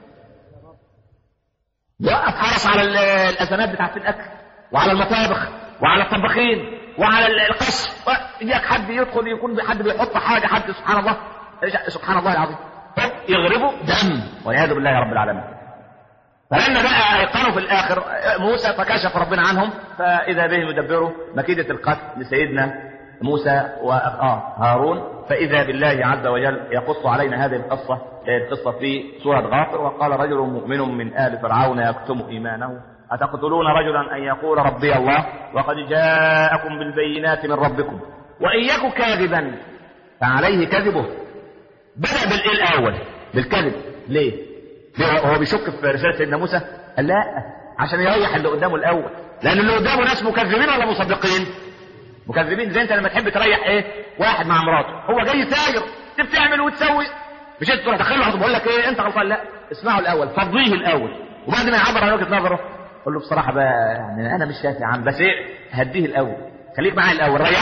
يوقف حرس على الازمات بتاعت الاكل وعلى المطابخ وعلى الطباخين وعلى القصر اياك حد يدخل يكون حد بيحط حاجه حد سبحان الله سبحان الله العظيم يغربوا دم والعياذ بالله رب العالمين فلما بقى ايقنوا في الاخر موسى فكشف ربنا عنهم فاذا بهم يدبروا مكيده القتل لسيدنا موسى وأخاه هارون فإذا بالله عز وجل يقص علينا هذه القصة القصة في سورة غافر وقال رجل مؤمن من آل فرعون يكتم إيمانه أتقتلون رجلا أن يقول ربي الله وقد جاءكم بالبينات من ربكم وإن يك كاذبا فعليه كذبه بدأ بالإيه الأول بالكذب ليه؟ ليه هو بيشك في رسالة سيدنا موسى؟ قال لا عشان يريح اللي قدامه الأول لأن اللي قدامه ناس مكذبين ولا مصدقين؟ مكذبين زي انت لما تحب تريح ايه واحد مع مراته هو جاي ساير انت بتعمل وتسوي مش انت تروح تدخله بقول لك ايه انت غلطان لا اسمعه الاول فضيه الاول وبعد ما يعبر عن وجهه نظره قول له بصراحه بقى يعني انا مش شايف يا عم بس ايه هديه الاول خليك معايا الاول ريحه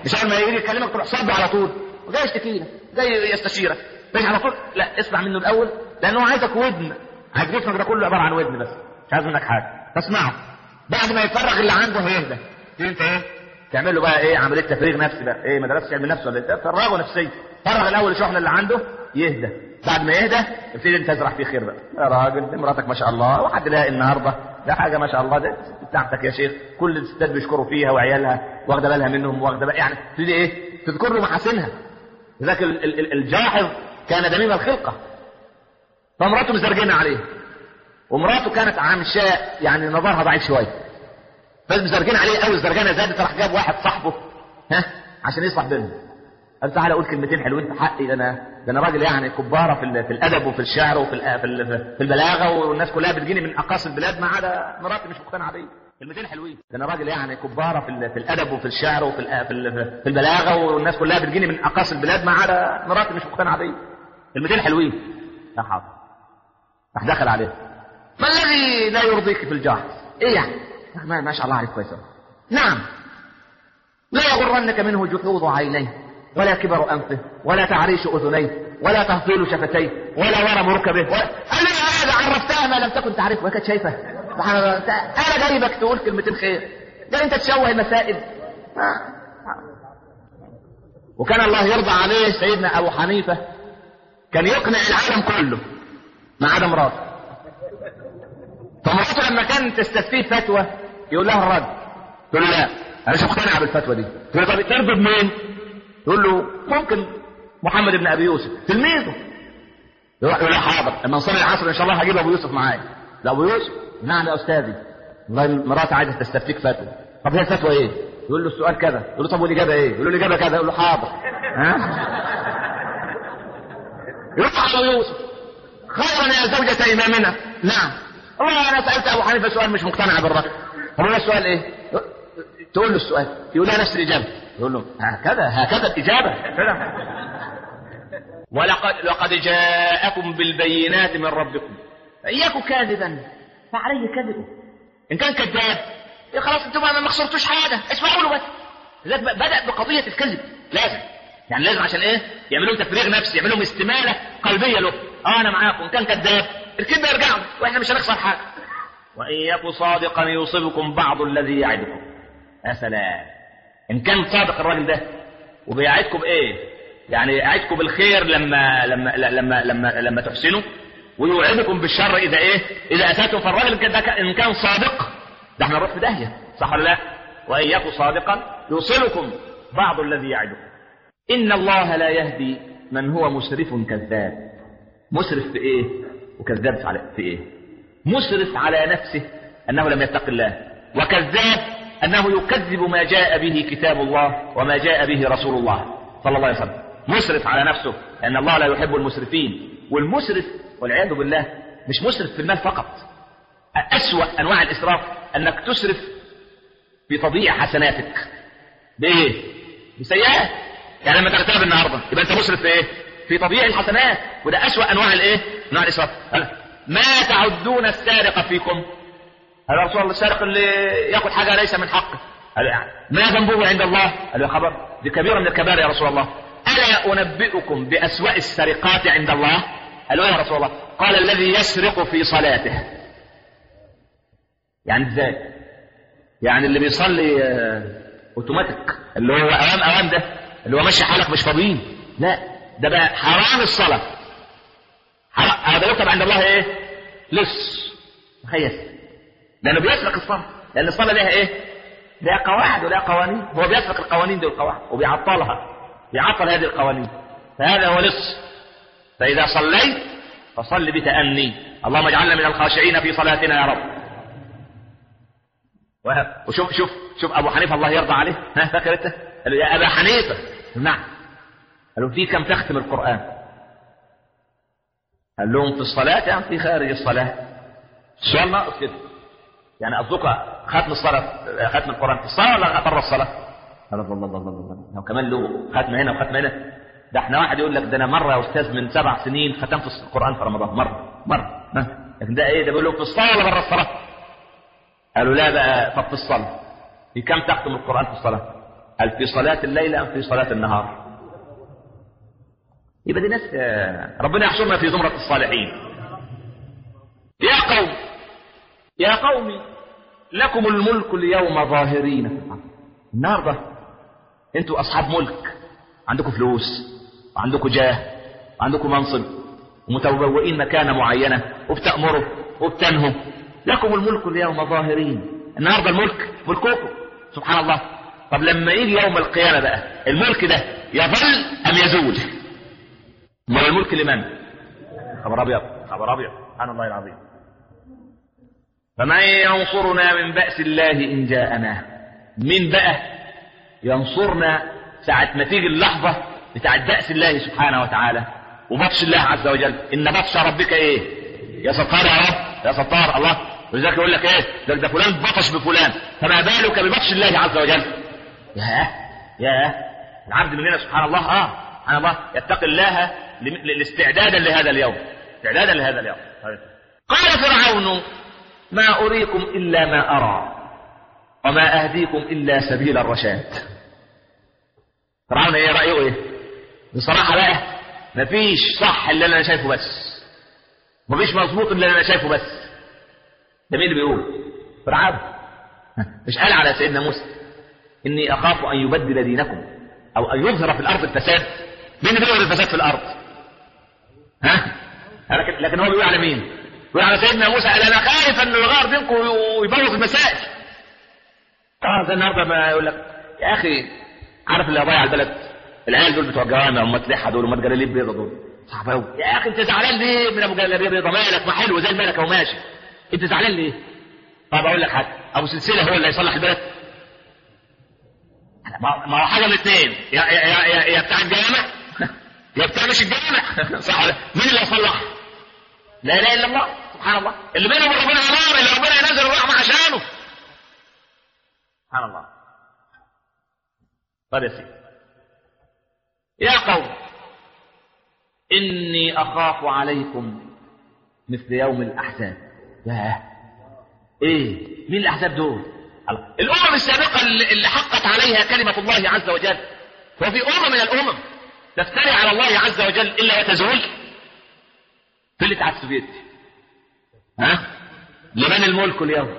مش اول ما يجي يكلمك تروح صد على طول وجاي يشتكي لك جاي يستشيرك مش على طول لا اسمع منه الاول لانه عايزك ودن عايز جسمك ده كله عباره عن ودن بس مش عايز منك حاجه فاسمعه بعد ما يفرغ اللي عنده هيهدى انت ايه تعمل له بقى ايه عمليه تفريغ نفسي بقى ايه مدرسه علم نفس ولا ايه فرغه نفسيا فرغ الاول الشحنه اللي عنده يهدى بعد ما يهدى ابتدي انت تزرع فيه خير بقى يا راجل دي مراتك ما شاء الله وحد لاقي النهارده ده حاجه ما شاء الله ده بتاعتك يا شيخ كل الستات بيشكروا فيها وعيالها واخده بالها منهم واخده بقى يعني تبتدي ايه تذكر له محاسنها ذاك ال- ال- ال- الجاحظ كان دميم الخلقه فمراته مزرجنه عليه ومراته كانت عامشاء يعني نظرها ضعيف شويه بس مزرجنه عليه قوي الزرجنه زادت راح جاب واحد صاحبه ها عشان يصلح بينهم قال تعالى اقول كلمتين حلوين في حقي ده انا ده انا راجل يعني كباره في ال- في الادب وفي الشعر وفي ال- في ال- في البلاغه والناس كلها بتجيني من اقاصي البلاد ما عدا مراتي مش مقتنعه بيا كلمتين حلوين ده انا راجل يعني كباره في ال- في الادب وفي الشعر وفي ال- في ال- في البلاغه والناس كلها بتجيني من اقاصي البلاد ما عدا مراتي مش مقتنعه بيا كلمتين حلوين لا حاضر راح دخل عليه ما الذي لا يرضيك في الجاحظ ايه يعني ما, ما شاء الله عليك كويس أوي. نعم لا يغرنك منه جحوظ عينيه ولا كبر انفه ولا تعريش اذنيه ولا تهطيل شفتيه ولا ورم ركبه ولا انا هذا عرفتها ما لم تكن تعرفه وهي كانت شايفه سبحان الله أنت- انا جايبك تقول كلمتين خير ده انت تشوه المسائل آه. وكان الله يرضى عليه سيدنا ابو حنيفه كان يقنع العالم كله ما عدا مراته فمراته لما كانت تستفتيه فتوى يقول لها الرد تقول له لا انا مش مقتنع بالفتوى دي تقول له طب ترضى بمين؟ يقول له ممكن محمد بن ابي يوسف تلميذه يروح يقول له حاضر لما نصلي العصر ان شاء الله هجيب ابو يوسف معايا لا ابو يوسف نعم يا استاذي والله مراتي عايزه تستفتيك فتوى طب هي الفتوى ايه؟ يقول له السؤال كذا يقول له طب والاجابه ايه؟ يقول له الاجابه كذا يقول له حاضر ها؟ يروح ابو يوسف خيرا يا زوجة إمامنا نعم والله أنا سألت أبو حنيفة سؤال مش مقتنع بالرد طب هو السؤال إيه؟ تقول له السؤال يقول لها نفس الإجابة يقول له هكذا هكذا الإجابة ولقد لقد جاءكم بالبينات من ربكم إياكم كاذبا فعليه كذبه إن كان كذاب إيه خلاص أنتم ما ما خسرتوش حاجة اسمعوا له بس لذلك بدأ بقضية الكذب لازم يعني لازم عشان ايه يعملوا لهم تفريغ نفسي يعملوا لهم استماله قلبيه له اه انا معاكم إن كان كذاب الكذب يرجع له واحنا مش هنخسر حاجه وان يكن صادقا يصيبكم بعض الذي يعدكم يا سلام ان كان صادق الراجل ده وبيعدكم بايه يعني يعدكم بالخير لما لما لما لما لما تحسنوا ويوعدكم بالشر اذا ايه اذا اساتم فالراجل كده ان كان صادق ده احنا نروح في داهيه صح ولا لا وان يكن صادقا يوصلكم بعض الذي يعدكم إن الله لا يهدي من هو مسرف كذاب مسرف في إيه وكذاب على في إيه مسرف على نفسه أنه لم يتق الله وكذاب أنه يكذب ما جاء به كتاب الله وما جاء به رسول الله صلى الله عليه وسلم مسرف على نفسه لأن الله لا يحب المسرفين والمسرف والعياذ بالله مش مسرف في المال فقط أسوأ أنواع الإسراف أنك تسرف في تضييع حسناتك بإيه؟ بسيئات يعني لما تغتاب النهارده يبقى انت مسرف في ايه؟ في تضييع الحسنات وده اسوأ انواع الايه؟ انواع الاسراف قال ما تعدون السارق فيكم قال يا رسول الله السارق اللي ياخذ حاجه ليس من حقه قال يعني ما ذنبه عند الله؟ قال يا خبر دي كبيره من الكبائر يا رسول الله الا انبئكم باسوأ السرقات عند الله؟ قالوا يا رسول الله قال الذي يسرق في صلاته يعني ازاي؟ يعني اللي بيصلي آه، اوتوماتيك اللي هو اوام اوام ده اللي هو ماشي حالك مش فاضيين لا ده بقى حرام الصلاة حرام هذا يكتب عند الله ايه لص تخيل لانه بيسرق الصلاة لان الصلاة لها ايه لها قواعد ولها قوانين هو بيسرق القوانين دي والقواعد وبيعطلها بيعطل هذه القوانين فهذا هو لص فإذا صليت فصل بتأني اللهم اجعلنا من الخاشعين في صلاتنا يا رب وشوف شوف شوف ابو حنيفه الله يرضى عليه ها فاكر انت؟ قال له يا ابا حنيفه نعم قال له في كم تختم القران؟ قال لهم في الصلاه يعني في خارج الصلاه السؤال ناقص كده يعني قصدك ختم الصلاه ختم القران في الصلاه ولا بره الصلاه؟ قال الله الله الله الله هو كمان له ختم هنا وختم هنا ده احنا واحد يقول لك ده انا مره يا استاذ من سبع سنين ختمت القران في رمضان مره مره ها لكن ده ايه ده بيقول له في الصلاه ولا بره الصلاه؟ قالوا لا بقى طب في الصلاة في كم تختم القرآن في الصلاة هل في صلاة الليل أم في صلاة النهار يبقى دي ناس آه، ربنا يحشرنا في زمرة الصالحين يا قوم يا قوم لكم الملك اليوم ظاهرين في الأرض النهارده انتوا اصحاب ملك عندكم فلوس وعندكم جاه وعندكم منصب ومتبوئين مكانه معينه وبتامروا وبتنهوا لكم الملك اليوم ظاهرين النهارده الملك ملككم سبحان الله طب لما يجي يوم القيامه بقى الملك ده يظل ام يزول ما هو الملك لمن خبر ابيض خبر ابيض سبحان الله العظيم فمن ينصرنا من بأس الله إن جاءنا مين بقى ينصرنا ساعة ما تيجي اللحظة بتاعت بأس الله سبحانه وتعالى وبطش الله عز وجل إن بطش ربك إيه يا ستار يا رب يا ستار الله ولذلك يقول لك إيه ده, ده فلان بطش بفلان فما بالك ببطش الله عز وجل يا يا العبد مننا سبحان الله اه سبحان الله يتقي الله لم- لاستعدادا لهذا اليوم استعدادا لهذا اليوم قال فرعون ما أريكم إلا ما أرى وما أهديكم إلا سبيل الرشاد فرعون إيه رأيه إيه بصراحة بقى مفيش صح إلا اللي أنا شايفه بس مفيش مظبوط إلا اللي أنا شايفه بس ده مين اللي بيقول فرعون مش قال على سيدنا موسى إني أخاف أن يبدل دينكم أو أن يظهر في الأرض الفساد مين اللي بيظهر الفساد في الأرض ها لكن لكن هو بيقول على مين بيقول على سيدنا موسى قال انا خايف ان الغار دينكم ويبوظ المسائل اه زي النهارده ما يقول لك يا اخي عارف اللي ضيع البلد العيال دول بتوع الجوامع وما تلحى دول وما جلاليب بيضه دول صعب قوي يا اخي انت زعلان ليه من ابو جلاليب بيضه مالك ما حلو زي الملكه وماشي انت زعلان ليه طب اقول لك حاجه ابو سلسله هو اللي هيصلح البلد ما ما هو حاجه من الاثنين يا يا يا يا, يا بتاع الجامع يا بتاع مش الجامع صح ولا مين اللي هيصلح لا اله الا الله سبحان الله اللي بينه وبين ربنا نار اللي ربنا ينزل الرحمه عشانه سبحان الله طيب يا سيدي يا قوم اني اخاف عليكم مثل يوم الاحزاب ياه ايه مين الاحزاب دول الله. الامم السابقه اللي اللي حقت عليها كلمه الله عز وجل وفي امم من الامم تفتري على الله عز وجل الا وتزول في اللي على السوفيت ها لمن الملك اليوم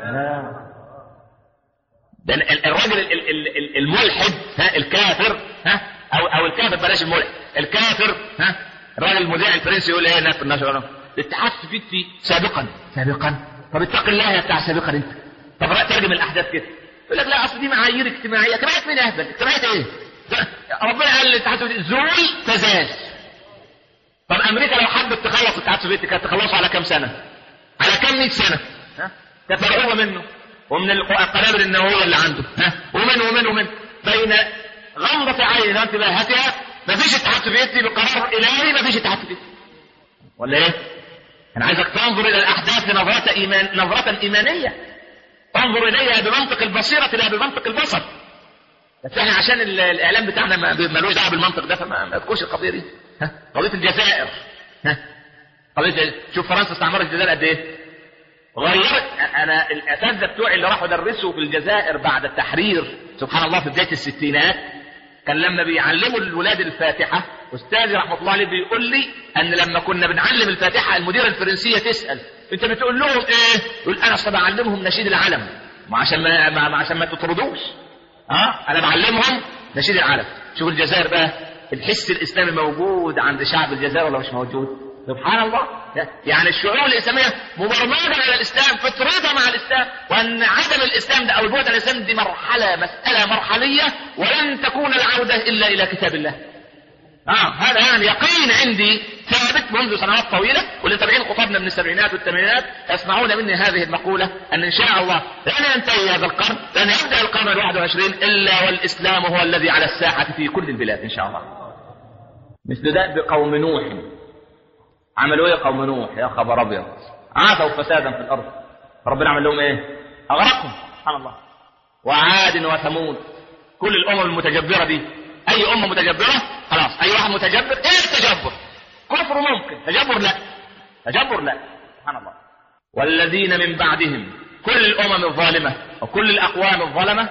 ده ال- ال- الراجل ال- ال- ال- ال- الملحد ها الكافر ها او او الكافر بلاش الملحد الكافر ها الراجل المذيع الفرنسي يقول ايه هناك في النشر الاتحاد السوفيتي سابقا سابقا طب اتق الله يا بتاع سابقا انت طب رأي ترجم الاحداث كده يقول لك لا اصل دي معايير اجتماعيه اجتماعيه مين اهبل اجتماعيه ايه ده ربنا قال الاتحاد السوفيتي زول تزال طب امريكا لو حبت تخلص الاتحاد السوفيتي كانت تخلصه على كام سنه على كام 100 سنه ها كانت مرعوبه منه ومن الق- القنابل النوويه اللي عنده ها ومن ومن ومن بين غمضة عين وانتباهاتها ما فيش اتحاد سوفيتي بقرار الهي ما فيش اتحاد سوفيتي ولا ايه؟ انا عايزك تنظر الى الاحداث نظرة ايمان نظرة ايمانية تنظر اليها بمنطق البصيرة لا بمنطق البصر بس احنا عشان ال- الاعلام بتاعنا ما ملوش دعوه بالمنطق ده فما ما يذكرش القضيه دي ها قضيه الجزائر ها قضيه شوف فرنسا استعمرت الجزائر قد ايه؟ غيرت انا الاساتذه بتوعي اللي راحوا درسوا في الجزائر بعد التحرير سبحان الله في بدايه الستينات كان لما بيعلموا الولاد الفاتحه استاذي رحمه الله عليه بيقول لي ان لما كنا بنعلم الفاتحه المديره الفرنسيه تسال انت بتقول لهم ايه؟ يقول انا اصل بعلمهم نشيد العلم ما عشان ما ما- ما عشان ما تطردوش ها انا بعلمهم نشيد العلم شوف الجزائر بقى الحس الاسلامي موجود عند شعب الجزائر ولا مش موجود سبحان الله يعني الشعوب الاسلاميه مبرمجه على الاسلام فطرتها مع الاسلام وان عدم الاسلام ده او البعد عن الاسلام دي مرحله مساله مرحليه ولن تكون العوده الا الى كتاب الله اه هذا يعني يقين عندي ثابت منذ سنوات طويله والمتابعين خطبنا من السبعينات والثمانينات يسمعون مني هذه المقوله ان ان شاء الله لن ينتهي هذا القرن لن يبدا القرن الواحد والعشرين الا والاسلام هو الذي على الساحه في كل البلاد ان شاء الله. مثل دأب قوم نوح عملوا ايه قوم نوح يا خبر ابيض عاثوا فسادا في الارض ربنا عمل لهم ايه؟ اغرقهم سبحان الله وعاد وثمود كل الامم المتجبره دي اي امه متجبره خلاص اي واحد متجبر ايه التجبر؟ كفر ممكن تجبر لا تجبر لا سبحان الله والذين من بعدهم كل الامم الظالمه وكل الاقوام الظلمه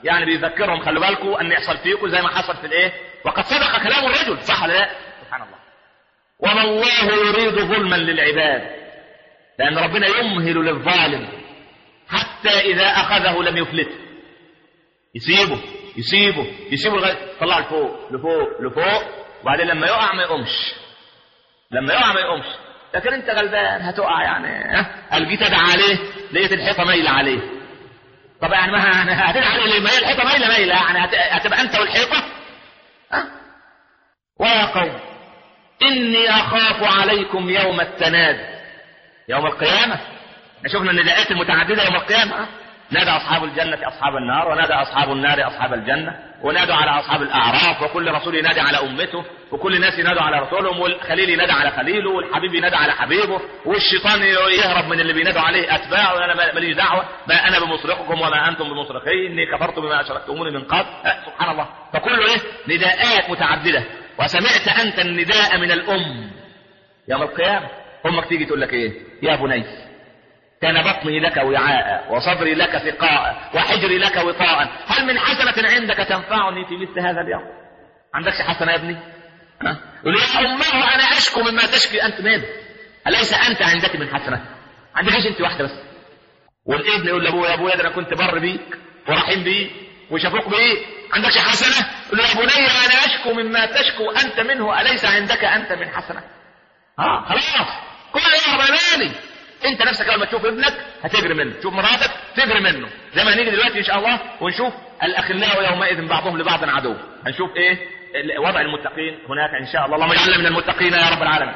يعني بيذكرهم خلوا بالكم ان يحصل فيكم زي ما حصل في الايه وقد صدق كلام الرجل صح ولا لا سبحان الله وما الله يريد ظلما للعباد لان ربنا يمهل للظالم حتى اذا اخذه لم يفلته يسيبه يسيبه يسيبه لغايه طلع لفوق لفوق لفوق وبعدين لما يقع ما يقومش لما يقع ما يقومش لكن انت غلبان هتقع يعني ها قال جيت ادعى عليه لقيت الحيطه مايله عليه طب يعني ما هتدعي عليه ليه؟ ما هي الحيطه مايله مايله يعني هت- هتبقى انت والحيطه ها ويا قوم اني اخاف عليكم يوم التناد يوم القيامه احنا شفنا النداءات المتعدده يوم القيامه ها؟ نادى اصحاب الجنه اصحاب النار ونادى اصحاب النار اصحاب الجنه ونادوا على اصحاب الاعراف وكل رسول ينادي على امته وكل الناس ينادوا على رسولهم والخليل ينادى على خليله والحبيب ينادى على حبيبه والشيطان يهرب من اللي بينادوا عليه اتباعه وانا ما- ماليش دعوه ما انا بمصرخكم وما انتم بمصرخي اني كفرت بما اشركتموني من قبل أه سبحان الله فكله ايه نداءات متعدده وسمعت انت النداء من الام يوم القيامه امك تيجي تقول لك ايه يا بني كان بطني لك وعاء وصدري لك سقاء وحجري لك وطاء هل من حسنة عندك تنفعني في مثل هذا اليوم عندكش حسنة يا ابني ها؟ يقول يا أمه أنا أشكو مما تشكي أنت منه أليس أنت عندك من حسنة عندكش أنت واحدة بس والابن يقول لأبوه يا أبويا ده أنا كنت بر بيك ورحيم بيك وشفوق بيك عندكش حسنة يقول له يا بني أنا أشكو مما تشكو أنت منه أليس عندك أنت من حسنة اه خلاص كل ايه رماني انت نفسك اول ما تشوف ابنك هتجري منه تشوف مراتك تجري منه زي ما هنيجي دلوقتي ان شاء الله ونشوف الاخلاء يومئذ بعضهم لبعض عدو هنشوف ايه ال- وضع المتقين هناك ان شاء الله اللهم اجعلنا من المتقين يا رب العالمين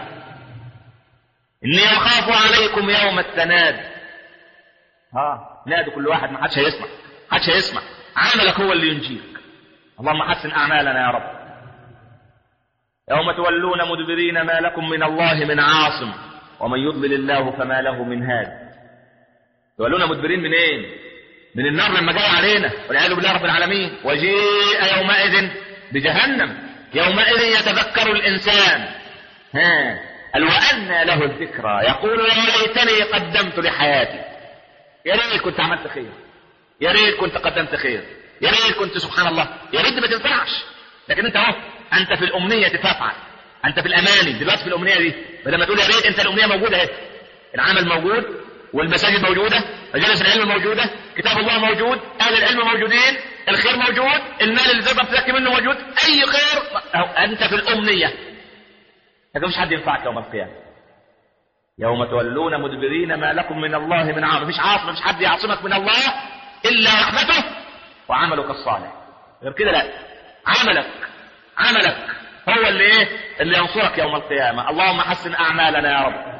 اني اخاف عليكم يوم التناد ها نادوا كل واحد ما حدش هيسمع حدش هيسمع عملك هو اللي ينجيك اللهم حسن اعمالنا يا رب يوم تولون مدبرين ما لكم من الله من عاصم ومن يضلل الله فما له من هاد تولون مدبرين منين من النار لما جاء علينا والعياذ بالله رب العالمين وجيء يومئذ بجهنم يومئذ يتذكر الانسان ها قال وأنى له الذكرى يقول يا ليتني قدمت لحياتي يا ريت كنت عملت خير يا ريت كنت قدمت خير يا ريت كنت سبحان الله يا ريت ما تنفعش لكن انت اهو انت في الامنيه تفعل انت في الاماني دلوقتي في الامنيه دي بدل ما تقول يا ريت انت الامنيه موجوده اهي العمل موجود والمساجد موجوده مجالس العلم موجوده كتاب الله موجود اهل العلم موجودين الخير موجود المال اللي تقدر تزكي منه موجود اي خير أهو انت في الامنيه لكن مش حد ينفعك يوم القيامه يوم تولون مدبرين ما لكم من الله من عاصم مفيش عاصم مفيش حد يعصمك من الله الا رحمته وعملك الصالح غير كده لا عملك عملك هو اللي ايه اللي ينصرك يوم القيامه اللهم حسن اعمالنا يا رب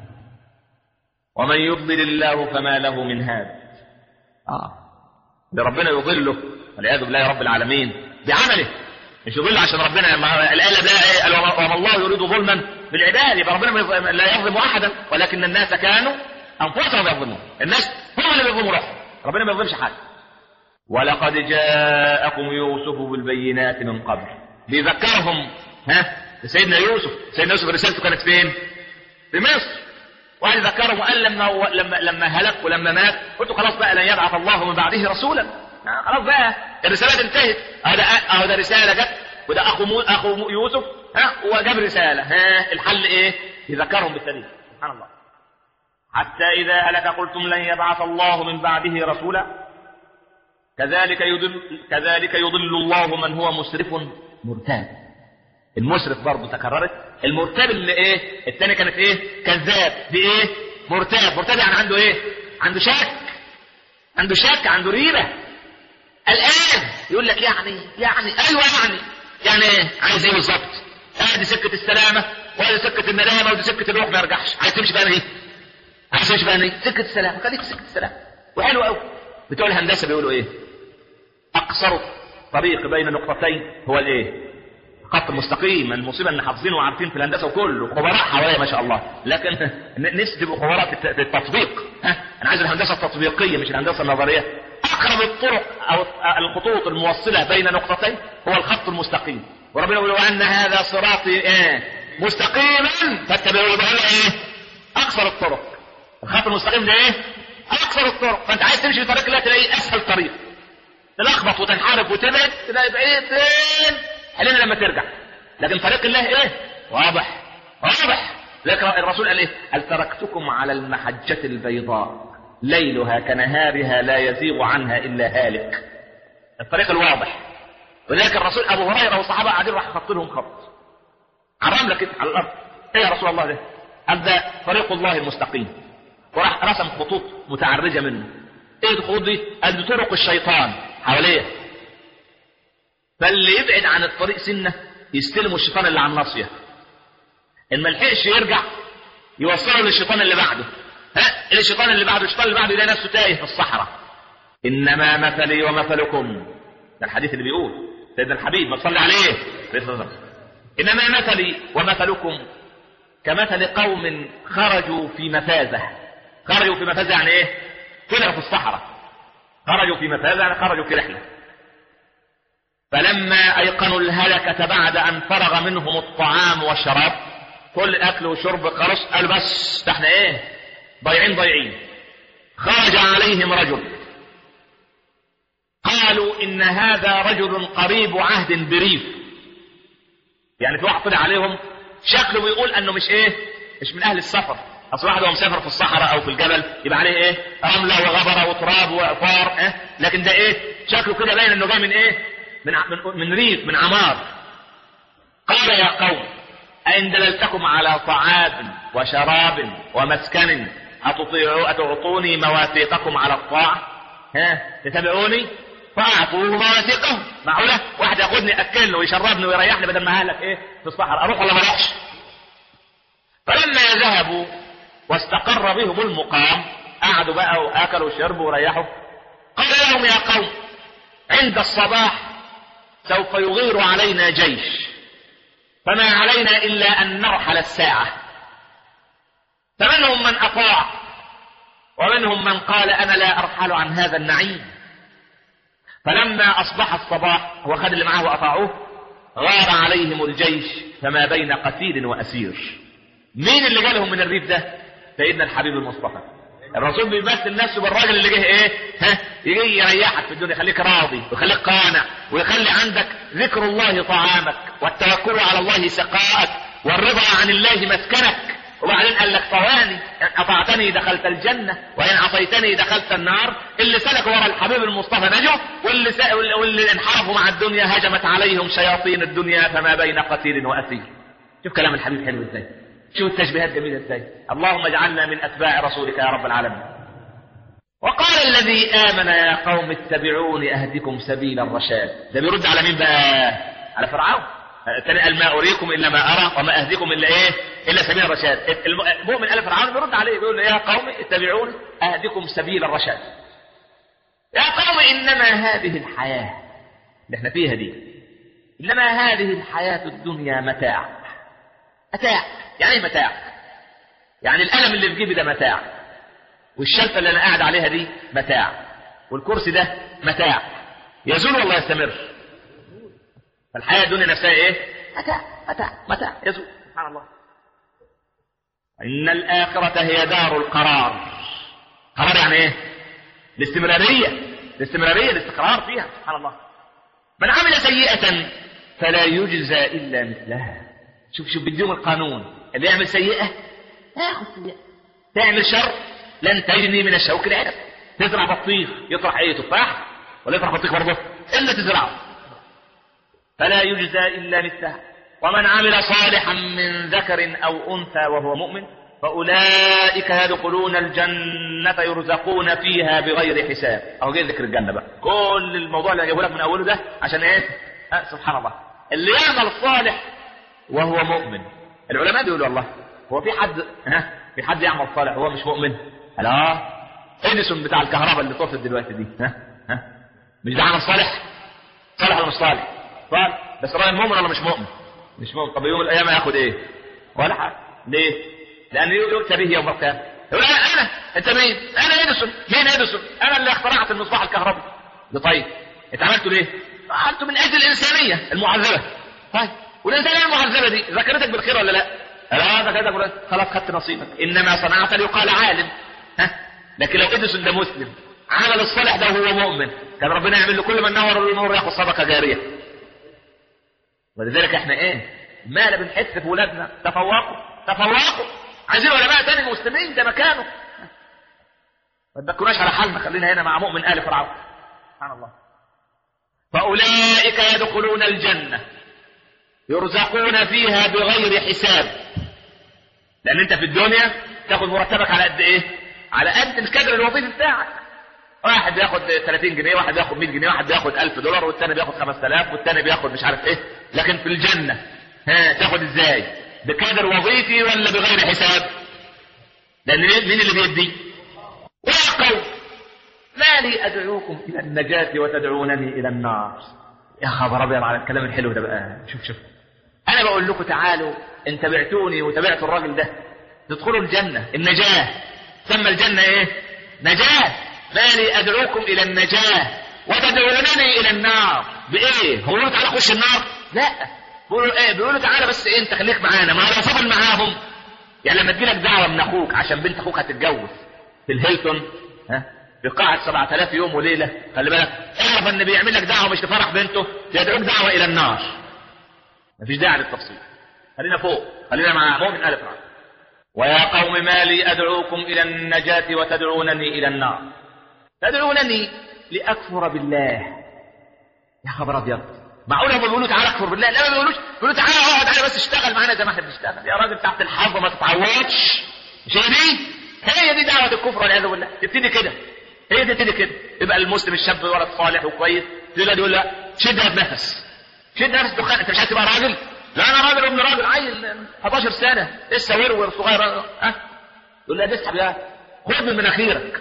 ومن يضلل الله فما له من هاد اه ده ربنا يضله والعياذ بالله يا رب العالمين بعمله مش يضل عشان ربنا ما الايه بقى ايه قال وما وما الله يريد ظلما بالعباد يبقى ربنا ما يظلم- لا يظلم احدا ولكن الناس كانوا انفسهم يظلمون الناس هم اللي بيظلموا روحهم ربنا ما يظلمش حد ولقد جاءكم يوسف بالبينات من قبل بيذكرهم ها سيدنا يوسف سيدنا يوسف رسالته كانت فين في مصر وقال ذكرهم وقال لما هو لما لما هلك ولما مات قلت خلاص بقى لن يبعث الله من بعده رسولا آه، خلاص بقى الرسالات انتهت اهو ده اهو ده رساله جت وده اخو مو اخو مو- يوسف ها وجاب رساله ها الحل ايه؟ يذكرهم بالتاريخ سبحان الله حتى اذا هلك قلتم لن يبعث الله من بعده رسولا كذلك يضل كذلك يضل الله من هو مسرف مرتاب المسرف برضه تكررت المرتاب اللي ايه الثاني كانت ايه كذاب دي ايه مرتاب مرتاب يعني عنده ايه عنده شك عنده شك عنده ريبه الان يقول لك يعني يعني ايوه يعني يعني ايه عايز ايه بالظبط ادي سكه السلامه وادي سكه الندامه ودي سكه الروح ما يرجعش عايز تمشي بقى ايه عايز تمشي بقى ايه سكه السلامه خليك في سكه السلامه وحلو قوي بتوع الهندسه بيقولوا ايه اقصر طريق بين نقطتين هو الايه خط مستقيم المصيبه ان حافظين وعارفين في الهندسه وكله خبراء حواليا ما شاء الله لكن ن- نفسي تبقوا خبراء في الت- في التطبيق ها انا عايز الهندسه التطبيقيه مش الهندسه النظريه اقرب الطرق او الخطوط الموصله بين نقطتين هو الخط المستقيم وربنا يقول وان هذا صراطي ايه مستقيما فاتبعوا يبقى هو ايه اقصر الطرق الخط المستقيم ده ايه اقصر الطرق فانت عايز تمشي في طريق لا تلاقي اسهل طريق تلخبط وتنحرف وتبعد تلاقي بعيد فين حلنا لما ترجع لكن طريق الله ايه واضح واضح لكن الرسول قال ايه قال تركتكم على المحجة البيضاء ليلها كنهارها لا يزيغ عنها الا هالك الطريق الواضح ولذلك الرسول ابو هريره والصحابه قاعدين راح خط لهم خط على الرمله كده على الارض ايه يا رسول الله ده قال ده طريق الله المستقيم وراح رسم خطوط متعرجه منه ايه الخطوط دي قال دي طرق الشيطان حواليه فاللي يبعد عن الطريق سنه يستلموا الشيطان اللي على الناصيه ان ما لحقش يرجع يوصله للشيطان اللي بعده ها الشيطان اللي بعده الشيطان اللي بعده يلاقي نفسه تايه في الصحراء انما مثلي ومثلكم ده الحديث اللي بيقول سيدنا الحبيب ما تصلي عليه عليه الصلاه والسلام انما مثلي ومثلكم كمثل قوم خرجوا في مفازه خرجوا في مفازه يعني ايه طلعوا في الصحراء خرجوا في مفازه يعني خرجوا في رحله فلما ايقنوا الهلكه بعد ان فرغ منهم الطعام والشراب كل اكل وشرب خلاص قالوا بس ده احنا ايه ضايعين ضايعين خرج عليهم رجل قالوا ان هذا رجل قريب عهد بريف يعني في واحد طلع عليهم شكله بيقول انه مش ايه مش من اهل السفر اصل واحد هو مسافر في الصحراء او في الجبل يبقى عليه ايه رمله وغبره وتراب وعفار إيه؟ لكن ده ايه شكله كده باين انه جاي من ايه من من, من ريف من عمار قال يا قوم أئن دللتكم على طعام وشراب ومسكن أتطيعوا أتعطوني مواثيقكم على الطاعة ها تتبعوني فأعطوه مواثيقهم معقولة واحد ياخدني أكلني ويشربني ويريحني بدل ما أهلك إيه في الصحراء أروح ولا ما أروحش فلما ذهبوا واستقر بهم المقام قعدوا بقى وأكلوا وشربوا وريحوا قال لهم يا قوم عند الصباح سوف يغير علينا جيش فما علينا إلا أن نرحل الساعة فمنهم من أطاع ومنهم من قال أنا لا أرحل عن هذا النعيم فلما أصبح الصباح هو خد اللي معاه وأطاعوه غار عليهم الجيش فما بين قتيل وأسير مين اللي جالهم من الريف ده سيدنا الحبيب المصطفى الرسول بيمثل نفسه بالراجل اللي جه ايه ها يجي يريحك في الدنيا يخليك راضي ويخليك قانع ويخلي عندك ذكر الله طعامك والتوكل على الله سقاءك والرضا عن الله مسكنك وبعدين قال لك ثواني ان اطعتني دخلت الجنه وان عصيتني دخلت النار اللي سلكوا ورا الحبيب المصطفى نجوا واللي س... واللي انحرفوا مع الدنيا هجمت عليهم شياطين الدنيا فما بين قتيل واسير شوف كلام الحبيب حلو ازاي شوف التشبيهات جميلة ازاي اللهم اجعلنا من اتباع رسولك يا رب العالمين وقال الذي امن يا قوم اتبعوني اهدكم سبيل الرشاد ده بيرد على مين بقى على فرعون الثاني قال ما اريكم الا ما ارى وما اهديكم الا ايه الا سبيل الرشاد المؤمن قال فرعون بيرد عليه بيقول يا قوم اتبعوني اهدكم سبيل الرشاد يا قوم انما هذه الحياه اللي احنا فيها دي انما هذه الحياه الدنيا متاع متاع يعني ايه متاع يعني القلم اللي في جيبي ده متاع والشنطه اللي انا قاعد عليها دي متاع والكرسي ده متاع يزول ولا يستمر فالحياه الدنيا نفسها ايه متاع متاع متاع يزول سبحان الله ان الاخره هي دار القرار قرار يعني ايه الاستمراريه الاستمراريه الاستقرار فيها سبحان الله من عمل سيئه فلا يجزى الا مثلها شوف شوف بديهم القانون اللي يعمل سيئة ياخذ سيئة تعمل شر لن تجني من الشوك العنب تزرع بطيخ يطرح ايه تفاح ولا يطرح بطيخ برضه الا تزرعه فلا يجزى الا مثلها ومن عمل صالحا من ذكر او انثى وهو مؤمن فاولئك يدخلون الجنه يرزقون فيها بغير حساب او غير ذكر الجنه بقى كل الموضوع اللي جايبه لك من اوله ده عشان ايه أه سبحان الله اللي يعمل صالح وهو مؤمن العلماء بيقولوا الله هو في حد ها في حد يعمل صالح وهو مش مؤمن لا اديسون بتاع الكهرباء اللي طفت دلوقتي دي ها ها مش ده عمل صالح صالح ولا مش صالح صالح بس راجل مؤمن ولا مش مؤمن مش مؤمن طب يوم الايام ياخد ايه ولا حاجه ليه لان يؤتى به يوم القيامه يقول انا انا انت مين انا اديسون مين اديسون انا اللي اخترعت المصباح الكهربي ده طيب انت عملته ليه عملته من اجل الانسانيه المعذبه طيب والإنسانية المعذبة دي ذكرتك بالخير ولا لا؟ لا ذكرتك بالخير خلاص خدت نصيبك إنما صنعت ليقال عالم ها لكن لو إدرس ده مسلم عمل الصالح ده وهو مؤمن كان ربنا يعمل له كل ما نور له نور ياخد صدقه جاريه ولذلك احنا ايه مال بنحس في ولادنا تفوقوا تفوقوا عايزين علماء تاني مسلمين ده مكانه ما تبكوناش على حالنا خلينا هنا مع مؤمن ال فرعون سبحان الله فاولئك يدخلون الجنه يرزقون فيها بغير حساب لان انت في الدنيا تاخد مرتبك على قد ايه على قد الكادر الوظيفي بتاعك واحد بياخد 30 جنيه واحد بياخد 100 جنيه واحد بياخد 1000 دولار والتاني بياخد 5000 والتاني بياخد مش عارف ايه لكن في الجنه ها تاخد ازاي بكادر وظيفي ولا بغير حساب لان مين اللي بيدي ويا قوم ما لي ادعوكم الى النجاه وتدعونني الى النار يا خبر ابيض على الكلام الحلو ده بقى شوف شوف انا بقول لكم تعالوا ان تبعتوني وتبعتوا الراجل ده تدخلوا الجنه النجاه سمى الجنه ايه نجاه ما لي ادعوكم الى النجاه وتدعونني الى النار بايه هو يقولوا تعالى خش النار لا بيقولوا ايه بيقولوا تعالى بس إيه انت خليك معانا ما لو فضل معاهم يعني لما تجيلك دعوه من اخوك عشان بنت اخوك هتتجوز في الهيلتون ها في قاعة 7000 يوم وليلة خلي بالك اعرف ان بيعمل لك دعوة مش لفرح بنته يدعوك دعوة الى النار مفيش داعي للتفصيل خلينا فوق خلينا مع مؤمن آل فرعون ويا قوم ما لي أدعوكم إلى النجاة وتدعونني إلى النار تدعونني لأكفر بالله يا خبر أبيض معقول هم بيقولوا تعالى اكفر بالله لا ما بيقولوش بيقولوا تعالى اقعد تعالى بس اشتغل معانا زي ما احنا بنشتغل يا راجل تحت الحظ ما تتعودش مش هي دي هي دي دعوة الكفر والعياذ بالله تبتدي كده هي دي تبتدي كده يبقى المسلم الشاب ولد صالح وكويس يقول يقول لا شد نفس شد نفس دخان انت مش عايز تبقى راجل لا انا راجل ابن راجل عيل 11 سنه لسه ورور صغير ها يقول لها اسحب يا خد من مناخيرك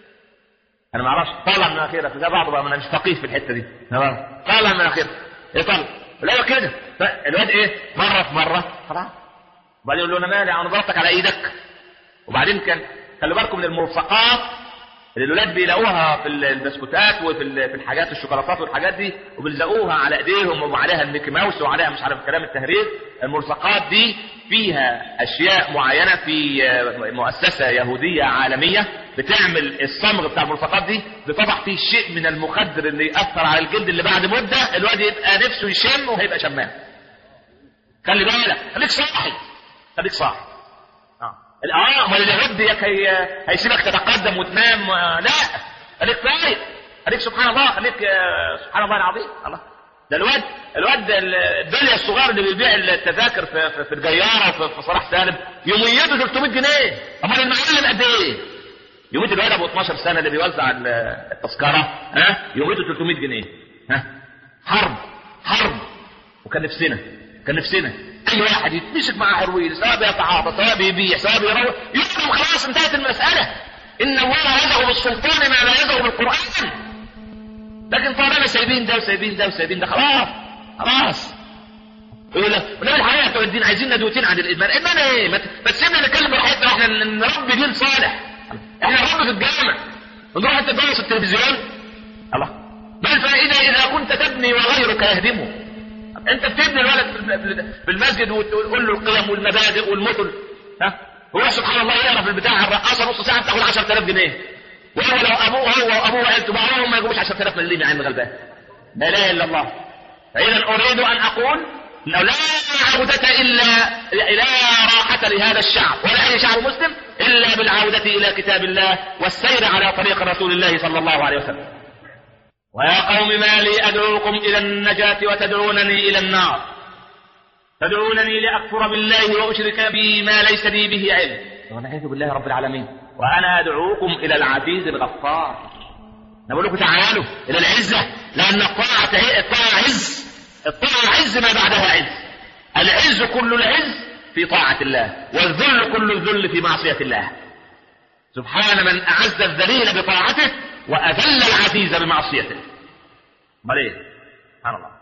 انا ما اعرفش طالع من مناخيرك ده بعض بقى انا مش فقيه في الحته دي طالع من مناخيرك ايه طالع لا كده الواد ايه مره في مره خلاص وبعدين يقول له انا مالي انا ضربتك على ايدك وبعدين كان خلي بالكم من الملصقات اللي الولاد بيلاقوها في البسكوتات وفي في الحاجات الشوكولاتات والحاجات دي وبيلزقوها على ايديهم وعليها الميكي ماوس وعليها مش عارف كلام التهريج الملصقات دي فيها اشياء معينه في مؤسسه يهوديه عالميه بتعمل الصمغ بتاع الملصقات دي بتضع فيه شيء من المخدر اللي ياثر على الجلد اللي بعد مده الواد يبقى نفسه يشم وهيبقى شمام خلي بالك خليك صاحي خليك صاحي اه امال اليهود هي هيسيبك تتقدم وتنام لا خليك فايق خليك سبحان الله خليك سبحان الله العظيم الله ده الواد الواد الدنيا الصغير اللي بيبيع التذاكر في في, في الجياره في, في صلاح سالم يميته 300 جنيه امال المعلم قد ايه؟ يميت الواد ابو 12 سنه اللي بيوزع التذكره ها يميته 300 جنيه ها حرب حرب وكان نفسنا كان نفسنا اي واحد يتمسك مع هروين سواء بيتعاطى سواء بيبيع سواء بيروح يحكم خلاص انتهت المساله ان الله يزغ بالسلطان ما لا يزغ بالقران لكن طالما سايبين ده وسايبين ده وسايبين ده خلاص خلاص يقول لك ونعمل الحقيقه بتوع الدين عايزين ندوتين عن الادمان ادمان ايه ما تسيبنا نتكلم براحتنا احنا نربي دين صالح احنا نربي في الجامع ونروح انت تدرس التلفزيون الله ما الفائده اذا كنت تبني وغيرك يهدمه انت بتبني الولد في المسجد وتقول له القيم والمبادئ والمثل ها هو سبحان الله يعرف البتاع الرقاصه نص ساعه بتاخد 10000 جنيه وهو لو ابوه هو وابوه وعيلته بعضهم ما يجيبوش 10000 مليم يا عم غلبان لا اله الا الله فاذا اريد ان اقول انه لا عودة الا لا راحة لهذا الشعب ولا اي شعب مسلم الا بالعودة الى كتاب الله والسير على طريق رسول الله صلى الله عليه وسلم ويا قوم ما لي أدعوكم إلى النجاة وتدعونني إلى النار تدعونني لأكفر بالله وأشرك به ما ليس لي به علم والعياذ بالله رب العالمين وأنا أدعوكم إلى العزيز الغفار أنا بقول لكم تعالوا إلى العزة لأن الطاعة هي الطاعة عز الطاعة عز ما بعدها عز العز كل العز في طاعة الله والذل كل الذل في معصية الله سبحان من أعز الذليل بطاعته وأذل العزيز بمعصيته امال ايه سبحان الله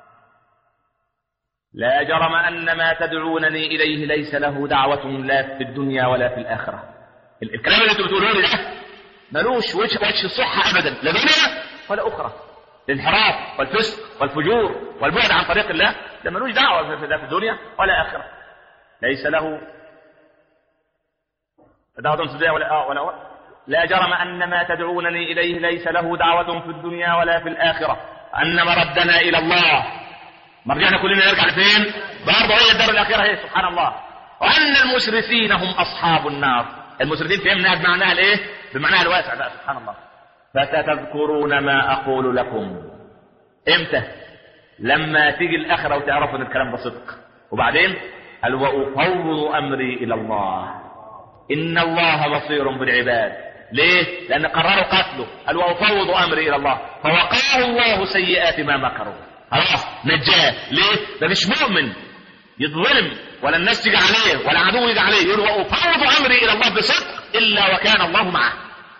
لا جرم أن ما تدعونني إليه ليس له دعوة لا في الدنيا ولا في الآخرة الكلام اللي انتم بتقولوه لي ده ملوش وجه وجه صحة أبدا لا دنيا ولا أخرى الانحراف والفسق والفجور والبعد عن طريق الله ده ملوش دعوة في لا في الدنيا ولا آخرة ليس له دعوة في الدنيا ولا آه ولا لا جرم أن ما تدعونني إليه ليس له دعوة في الدنيا ولا في الآخرة أن مردنا إلى الله مرجعنا كلنا نرجع لفين برضه هي الدار الأخيرة هي سبحان الله وأن المسرفين هم أصحاب النار المسرفين فهمنا بمعناها الإيه بمعناها الواسع بقى سبحان الله فستذكرون ما أقول لكم إمتى لما تيجي الآخرة وتعرفوا أن الكلام ده صدق وبعدين قال وأفوض أمري إلى الله إن الله بصير بالعباد ليه؟ لأن قرروا قتله قال وأفوض أمري إلى الله فوقاه الله سيئات ما مكروا خلاص نجاه ليه؟ ده مش مؤمن يتظلم ولا الناس تيجي عليه ولا عدو يجي عليه يقول وأفوض أمري إلى الله بصدق إلا وكان الله معه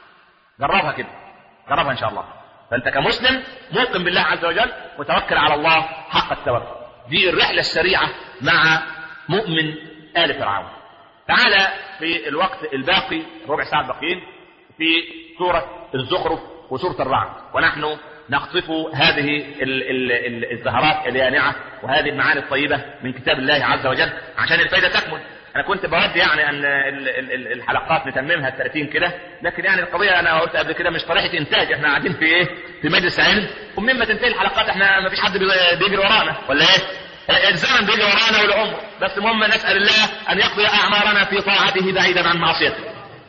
جربها كده جربها إن شاء الله فأنت كمسلم موقن بالله عز وجل وتوكل على الله حق التوكل دي الرحلة السريعة مع مؤمن آل فرعون تعالى في الوقت الباقي ربع ساعة الباقيين في سورة الزخرف وسورة الرعد ونحن نقطف هذه ال ال ال الزهرات اليانعة وهذه المعاني الطيبة من كتاب الله عز وجل عشان الفائدة تكمل أنا كنت بود يعني أن ال ال ال الحلقات نتممها 30 كده لكن يعني القضية أنا قلت قبل كده مش طريقة إنتاج إحنا قاعدين في إيه؟ في مجلس علم ومما تنتهي الحلقات إحنا ما فيش حد بيجري ورانا ولا إيه؟ الزمن بيجري ورانا والعمر بس المهم نسأل الله أن يقضي أعمارنا في طاعته بعيدا عن معصيته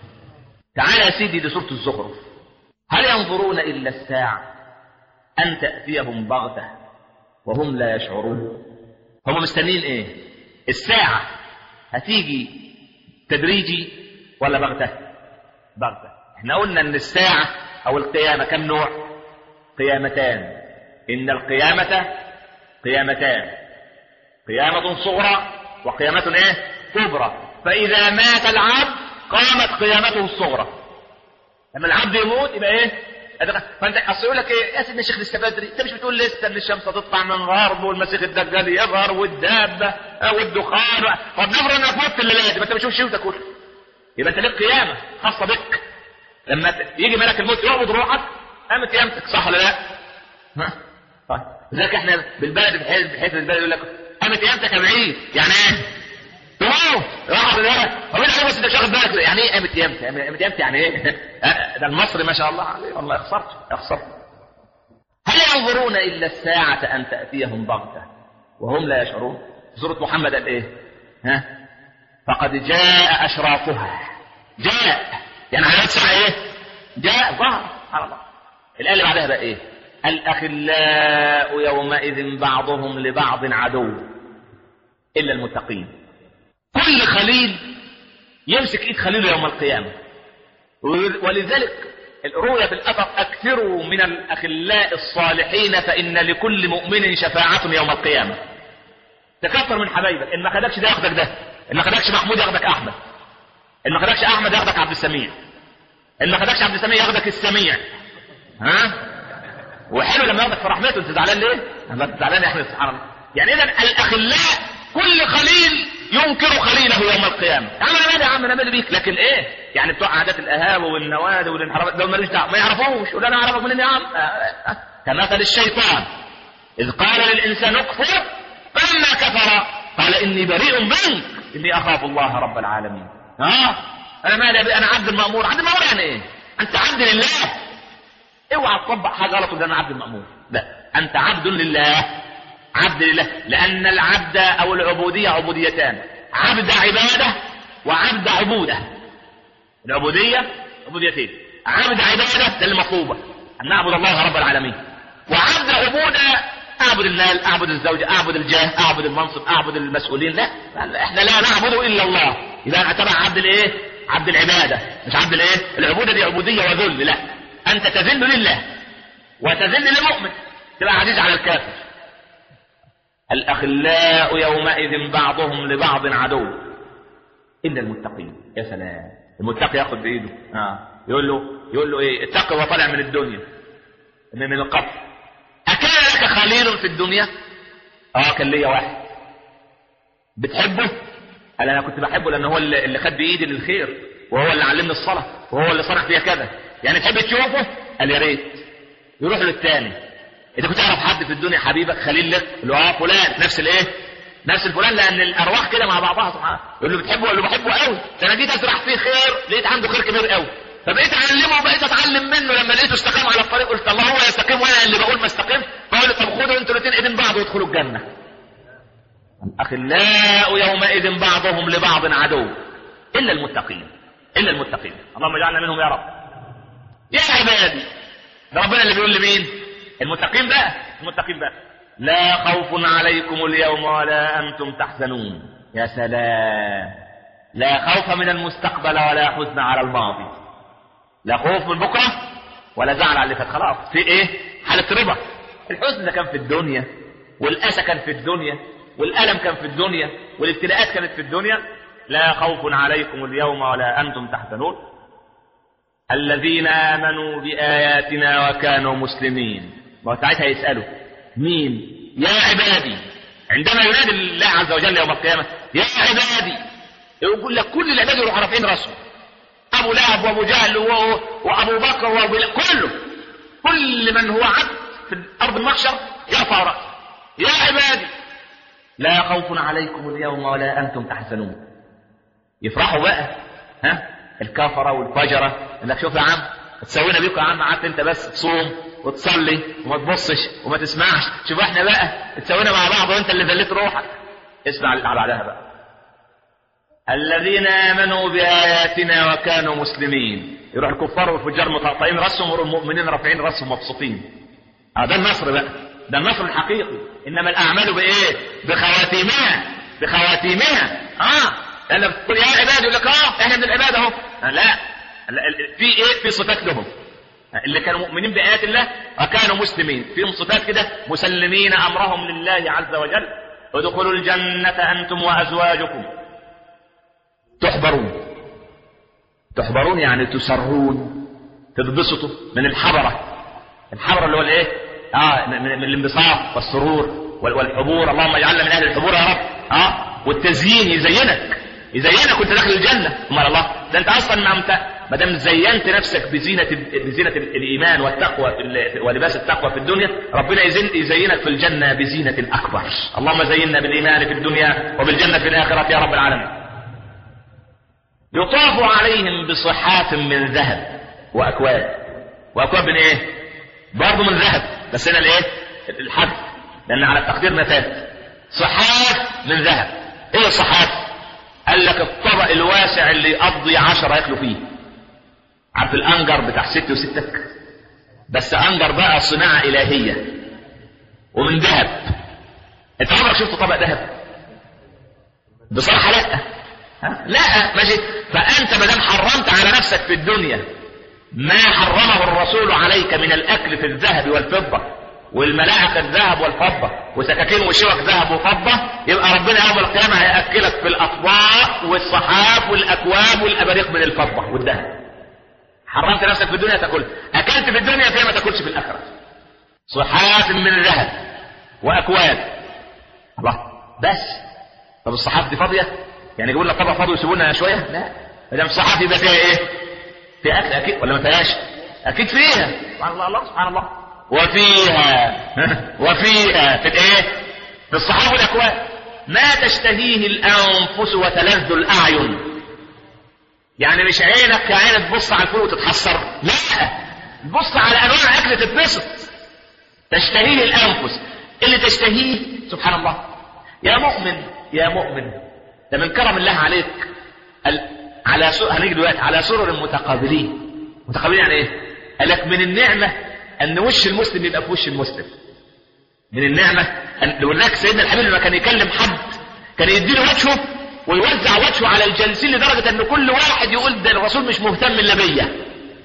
تعال يا سيدي لسورة الزخرف هل ينظرون إلا الساعة أن تأتيهم بغتة وهم لا يشعرون هم مستنين إيه الساعة هتيجي تدريجي ولا بغتة بغتة احنا قلنا ان الساعة او القيامة كم نوع قيامتان ان القيامة قيامتان قيامة صغرى وقيامة ايه كبرى فاذا مات العبد قامت قيامته الصغرى لما العبد يموت يبقى ايه فانت اصل يقول لك ايه يا سيدنا الشيخ لسه بدري انت مش بتقول لسه ان الشمس تطلع من الغرب والمسيح الدجال يظهر والدابه والدخان طب نفرض انك مت الليله دي ما انت بتشوف شيء وتاكل يبقى انت لك قيامه خاصه بك لما يجي ملك الموت يقبض روحك قامت قيامتك صح ولا لا؟ ها طيب لذلك احنا بالبلد بحيث بحيث البلد يقول لك قامت قيامتك يا بعيد يعني ايه؟ تمام راح بالله طب انت بس انت مش واخد بالك يعني ايه قامت قيامتي قامت قيامتي يعني ايه ده المصري ما شاء الله عليه والله خسرت خسرت هل ينظرون الا الساعه ان تاتيهم بغته وهم لا يشعرون سوره محمد قال ايه ها فقد جاء اشراطها جاء يعني علامات الساعه ايه جاء ظهر على الله الايه اللي بعدها بقى ايه الاخلاء يومئذ بعضهم لبعض عدو الا المتقين كل خليل يمسك ايد خليله يوم القيامه ولذلك الرؤيا بالاثر اكثروا من الاخلاء الصالحين فان لكل مؤمن شفاعه يوم القيامه تكثر من حبايبك ان ما خدكش ده ياخدك ده ان ما خدكش محمود ياخدك احمد ان ما خدكش احمد ياخدك عبد السميع ان ما خدكش عبد السميع ياخدك السميع ها وحلو لما ياخدك في رحمته انت زعلان ليه؟ انت زعلان يا احمد سبحان الله يعني اذا الاخلاء كل خليل ينكر خليله يوم القيامه يا عم انا مالي يا عم انا مالي بيك لكن ايه يعني بتوع عادات القهاوي والنوادي والانحرافات دول ماليش دعوه ما يعرفوش يقول انا اعرفك منين يا عم كمثل الشيطان اذ قال للانسان اكفر فلما كفر قال اني بريء منك اني اخاف الله رب العالمين ها انا مالي انا عبد المامور عبد المامور يعني ايه انت عبد لله اوعى تطبق حاجه غلط وتقول انا عبد المامور لا انت عبد لله عبد لله لأن العبد أو العبودية عبوديتان عبد عبادة وعبد عبودة العبودية عبوديتين عبد عبادة ده المطلوبة أن نعبد الله رب العالمين وعبد عبودة أعبد المال أعبد الزوجة أعبد الجاه أعبد المنصب أعبد المسؤولين لا احنا لا نعبد إلا الله إذا اعتبر عبد الإيه عبد العبادة مش عبد الإيه العبودة دي عبودية وذل لا أنت تذل لله وتذل للمؤمن تبقى عزيز على الكافر الأخلاء يومئذ بعضهم لبعض عدو إلا المتقين يا سلام المتقي ياخد بإيده آه. يقول له يقول له إيه اتقي وطلع من الدنيا من من القبر أكان لك خليل في الدنيا اه كان ليا واحد بتحبه قال انا كنت بحبه لان هو اللي اللي خد بايدي للخير وهو اللي علمني الصلاه وهو اللي صرح فيها كذا يعني تحب تشوفه قال يا ريت يروح للتاني اذا كنت تعرف حد في الدنيا حبيبك خليل لك يقول له اه فلان نفس الايه نفس الفلان لان الارواح كده مع بعضها سبحان يقول له بتحبه يقول له بحبه قوي ده انا جيت ازرع فيه خير لقيت عنده خير كبير قوي فبقيت اعلمه وبقيت اتعلم منه لما لقيته استقام على الطريق قلت الله هو يستقيم وانا اللي بقول ما استقيم فقال له طب خدوا انتوا الاثنين ايدين بعض وادخلوا الجنه الاخلاء يومئذ بعضهم لبعض عدو الا المتقين الا المتقين اللهم اجعلنا منهم يا رب يا عبادي ده ربنا اللي بيقول لمين المتقين بقى المتقين بقى لا خوف عليكم اليوم ولا انتم تحزنون يا سلام لا خوف من المستقبل ولا حزن على الماضي لا خوف من بكره ولا زعل على اللي فات خلاص في ايه حاله رضا الحزن ده كان في الدنيا والاسى كان في الدنيا والالم كان في الدنيا والابتلاءات كانت في الدنيا لا خوف عليكم اليوم ولا انتم تحزنون الذين امنوا باياتنا وكانوا مسلمين ما ساعتها يسالوا مين يا عبادي عندما ينادي الله عز وجل يوم القيامه يا عبادي يقول لك كل العباد يروحوا رافعين راسهم ابو لهب وابو جهل و- وابو بكر وابو ل- كله كل من هو عبد في ارض المحشر يرفع راسه يا عبادي لا خوف عليكم اليوم ولا انتم تحزنون يفرحوا بقى ها الكفره والفجره انك شوف يا عم تسوينا بيكم يا عم قعدت انت بس تصوم وتصلي وما تبصش وما تسمعش شوف احنا بقى تسوينا مع بعض وانت اللي ذليت روحك اسمع اللي بعدها بقى الذين امنوا باياتنا وكانوا مسلمين يروح الكفار والفجار مطرطقين راسهم ويروح المؤمنين رافعين راسهم مبسوطين اه ده النصر بقى ده النصر الحقيقي انما الاعمال بايه بخواتيمها بخواتيمها اه لما بتقول يا عباد يقول لك اه احنا من العباد اهو آه، لا لا، في ايه في صفات لهم اللي كانوا مؤمنين بآيات الله وكانوا مسلمين فيهم صفات كده مسلمين أمرهم لله عز وجل ادخلوا الجنة أنتم وأزواجكم تحبرون تحبرون يعني تسرون تتبسطوا من الحبرة الحبرة اللي هو الايه اه من, من الانبساط والسرور وال- والحبور اللهم اجعلنا من اهل الحبور يا رب اه والتزيين يزينك يزينك وانت داخل الجنه امال الله ده انت اصلا ما انت ما دام زينت نفسك بزينه بزينه الايمان والتقوى في ال- ولباس التقوى في الدنيا ربنا يزين يزينك في الجنه بزينه اكبر اللهم زينا بالايمان في الدنيا وبالجنه في الاخره يا رب العالمين يطاف عليهم بصحاف من ذهب واكواب واكواب من ايه برضه من ذهب بس هنا الايه الحذف لان على التقدير ما فات صحاف من ذهب ايه الصحاف قال لك الطبق الواسع اللي يقضي عشرة ياكلوا فيه عارف الانجر بتاع ست وستك بس انجر بقى صناعة الهية ومن ذهب انت عمرك شفت طبق ذهب بصراحة لا ها؟ لا ماشي فانت ما دام حرمت على نفسك في الدنيا ما حرمه الرسول عليك من الاكل في الذهب والفضه والملاعق الذهب والفضه وسكاكين وشوك ذهب وفضه يبقى ربنا يوم القيامه هياكلك في الاطباق والصحاف والاكواب والاباريق من الفضه والذهب حرمت نفسك في الدنيا تاكل اكلت في الدنيا فيها ما تاكلش في الاخره صحاف من ذهب واكواب الله بس طب الصحاف دي فاضيه يعني يجيبوا لنا طبق فاضي ويسيبوا لنا شويه لا ما دام الصحاف يبقى فيها ايه في اكل اكيد ولا ما فيهاش اكيد فيها سبحان الله الله سبحان الله وفيها وفيها في الايه في الصحاف والاكواب ما تشتهيه الانفس وتلذ الاعين يعني مش عينك كعين تبص على الفول وتتحسر لا تبص على انواع اكل تتبسط تشتهيه الانفس اللي تشتهيه سبحان الله يا مؤمن يا مؤمن ده من كرم الله عليك ال- على سر... هنيجي دلوقتي على سرر متقابلين متقابلين يعني ايه؟ قال لك من النعمه ان وش المسلم يبقى في وش المسلم من النعمه ان لو هناك سيدنا الحبيب لما كان يكلم حد كان يديله وجهه ويوزع وجهه على الجالسين لدرجه ان كل واحد يقول ده الرسول مش مهتم الا بيا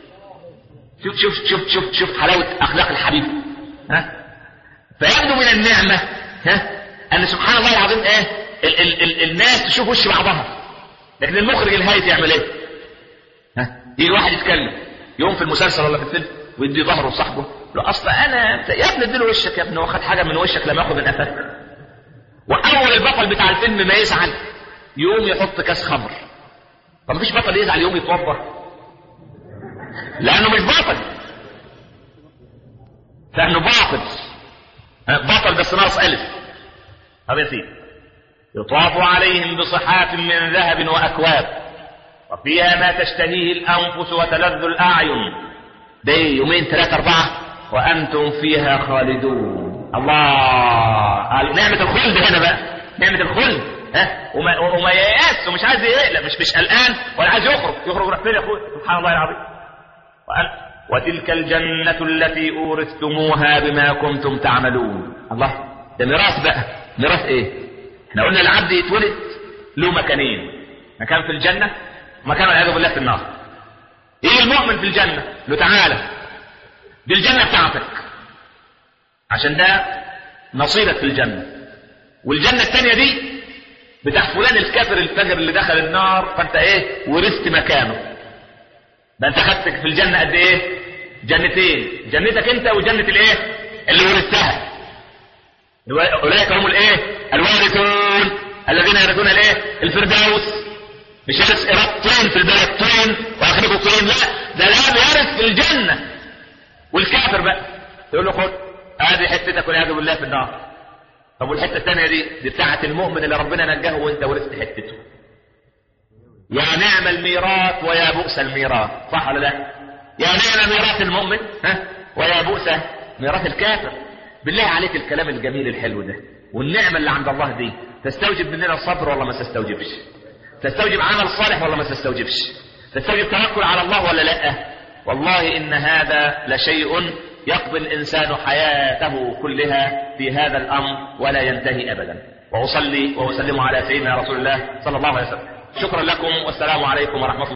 شوف شوف شوف شوف شوف حلاوه اخلاق الحبيب ها فيبدو من النعمه ها ان سبحان الله العظيم ايه ال ال ال الناس تشوف وش بعضها لكن المخرج الهايف يعمل ايه؟ ها؟ يجي واحد يتكلم يقوم في المسلسل ولا في الفيلم ويدي ظهره لصاحبه له اصل انا يا ابني اديله وشك يا ابني واخد حاجه من وشك لما ياخد من قفاك واول البطل بتاع الفيلم ما يزعل يقوم يحط كاس خمر طب مفيش بطل يزعل يقوم يتوضا لانه مش بطل لانه باطل ها، بطل بس ناقص الف طب يا سيدي يطاف عليهم بصحاف من ذهب واكواب وفيها ما تشتهيه الأنفس وتلذ الأعين ده يومين ثلاثة أربعة وأنتم فيها خالدون الله نعمة الخلد هنا بقى نعمة الخلد ها وما, وما ييأس ومش عايز يقلق مش مش قلقان ولا عايز يخرج يخرج يروح فين يا اخويا سبحان الله العظيم وأن وتلك الجنة التي أورثتموها بما كنتم تعملون الله ده ميراث بقى ميراث ايه احنا قلنا العبد يتولد له مكانين مكان في الجنة ومكان والعياذ بالله في النار ايه المؤمن في الجنة له تعالى دي الجنة بتاعتك عشان ده نصيبك في الجنة والجنة الثانية دي بتاع فلان الكافر الفجر اللي دخل النار فانت ايه ورثت مكانه ده انت خدت في الجنة قد ايه جنتين جنتك انت وجنة الايه اللي ورثتها اولئك هم الايه الوارثون الذين يرثون الايه الفردوس مش بس طين في البلد طين واخرجوا طين لا ده لا يرث في الجنة والكافر بقى يقول له خد ادي حتتك والعياذ بالله في النار طب والحته الثانيه دي دي بتاعه المؤمن اللي ربنا نجاه وانت ورثت حتته يا نعم الميراث ويا بؤس الميراث صح ولا لا يا نعم ميراث المؤمن ها ويا بؤس ميراث الكافر بالله عليك الكلام الجميل الحلو ده والنعمة اللي عند الله دي تستوجب مننا الصبر ولا ما تستوجبش تستوجب عمل صالح ولا ما تستوجبش تستوجب توكل على الله ولا لا والله إن هذا لشيء يقضي الإنسان حياته كلها في هذا الأمر ولا ينتهي أبدا وأصلي وأسلم على سيدنا رسول الله صلى الله عليه وسلم شكرا لكم والسلام عليكم ورحمة الله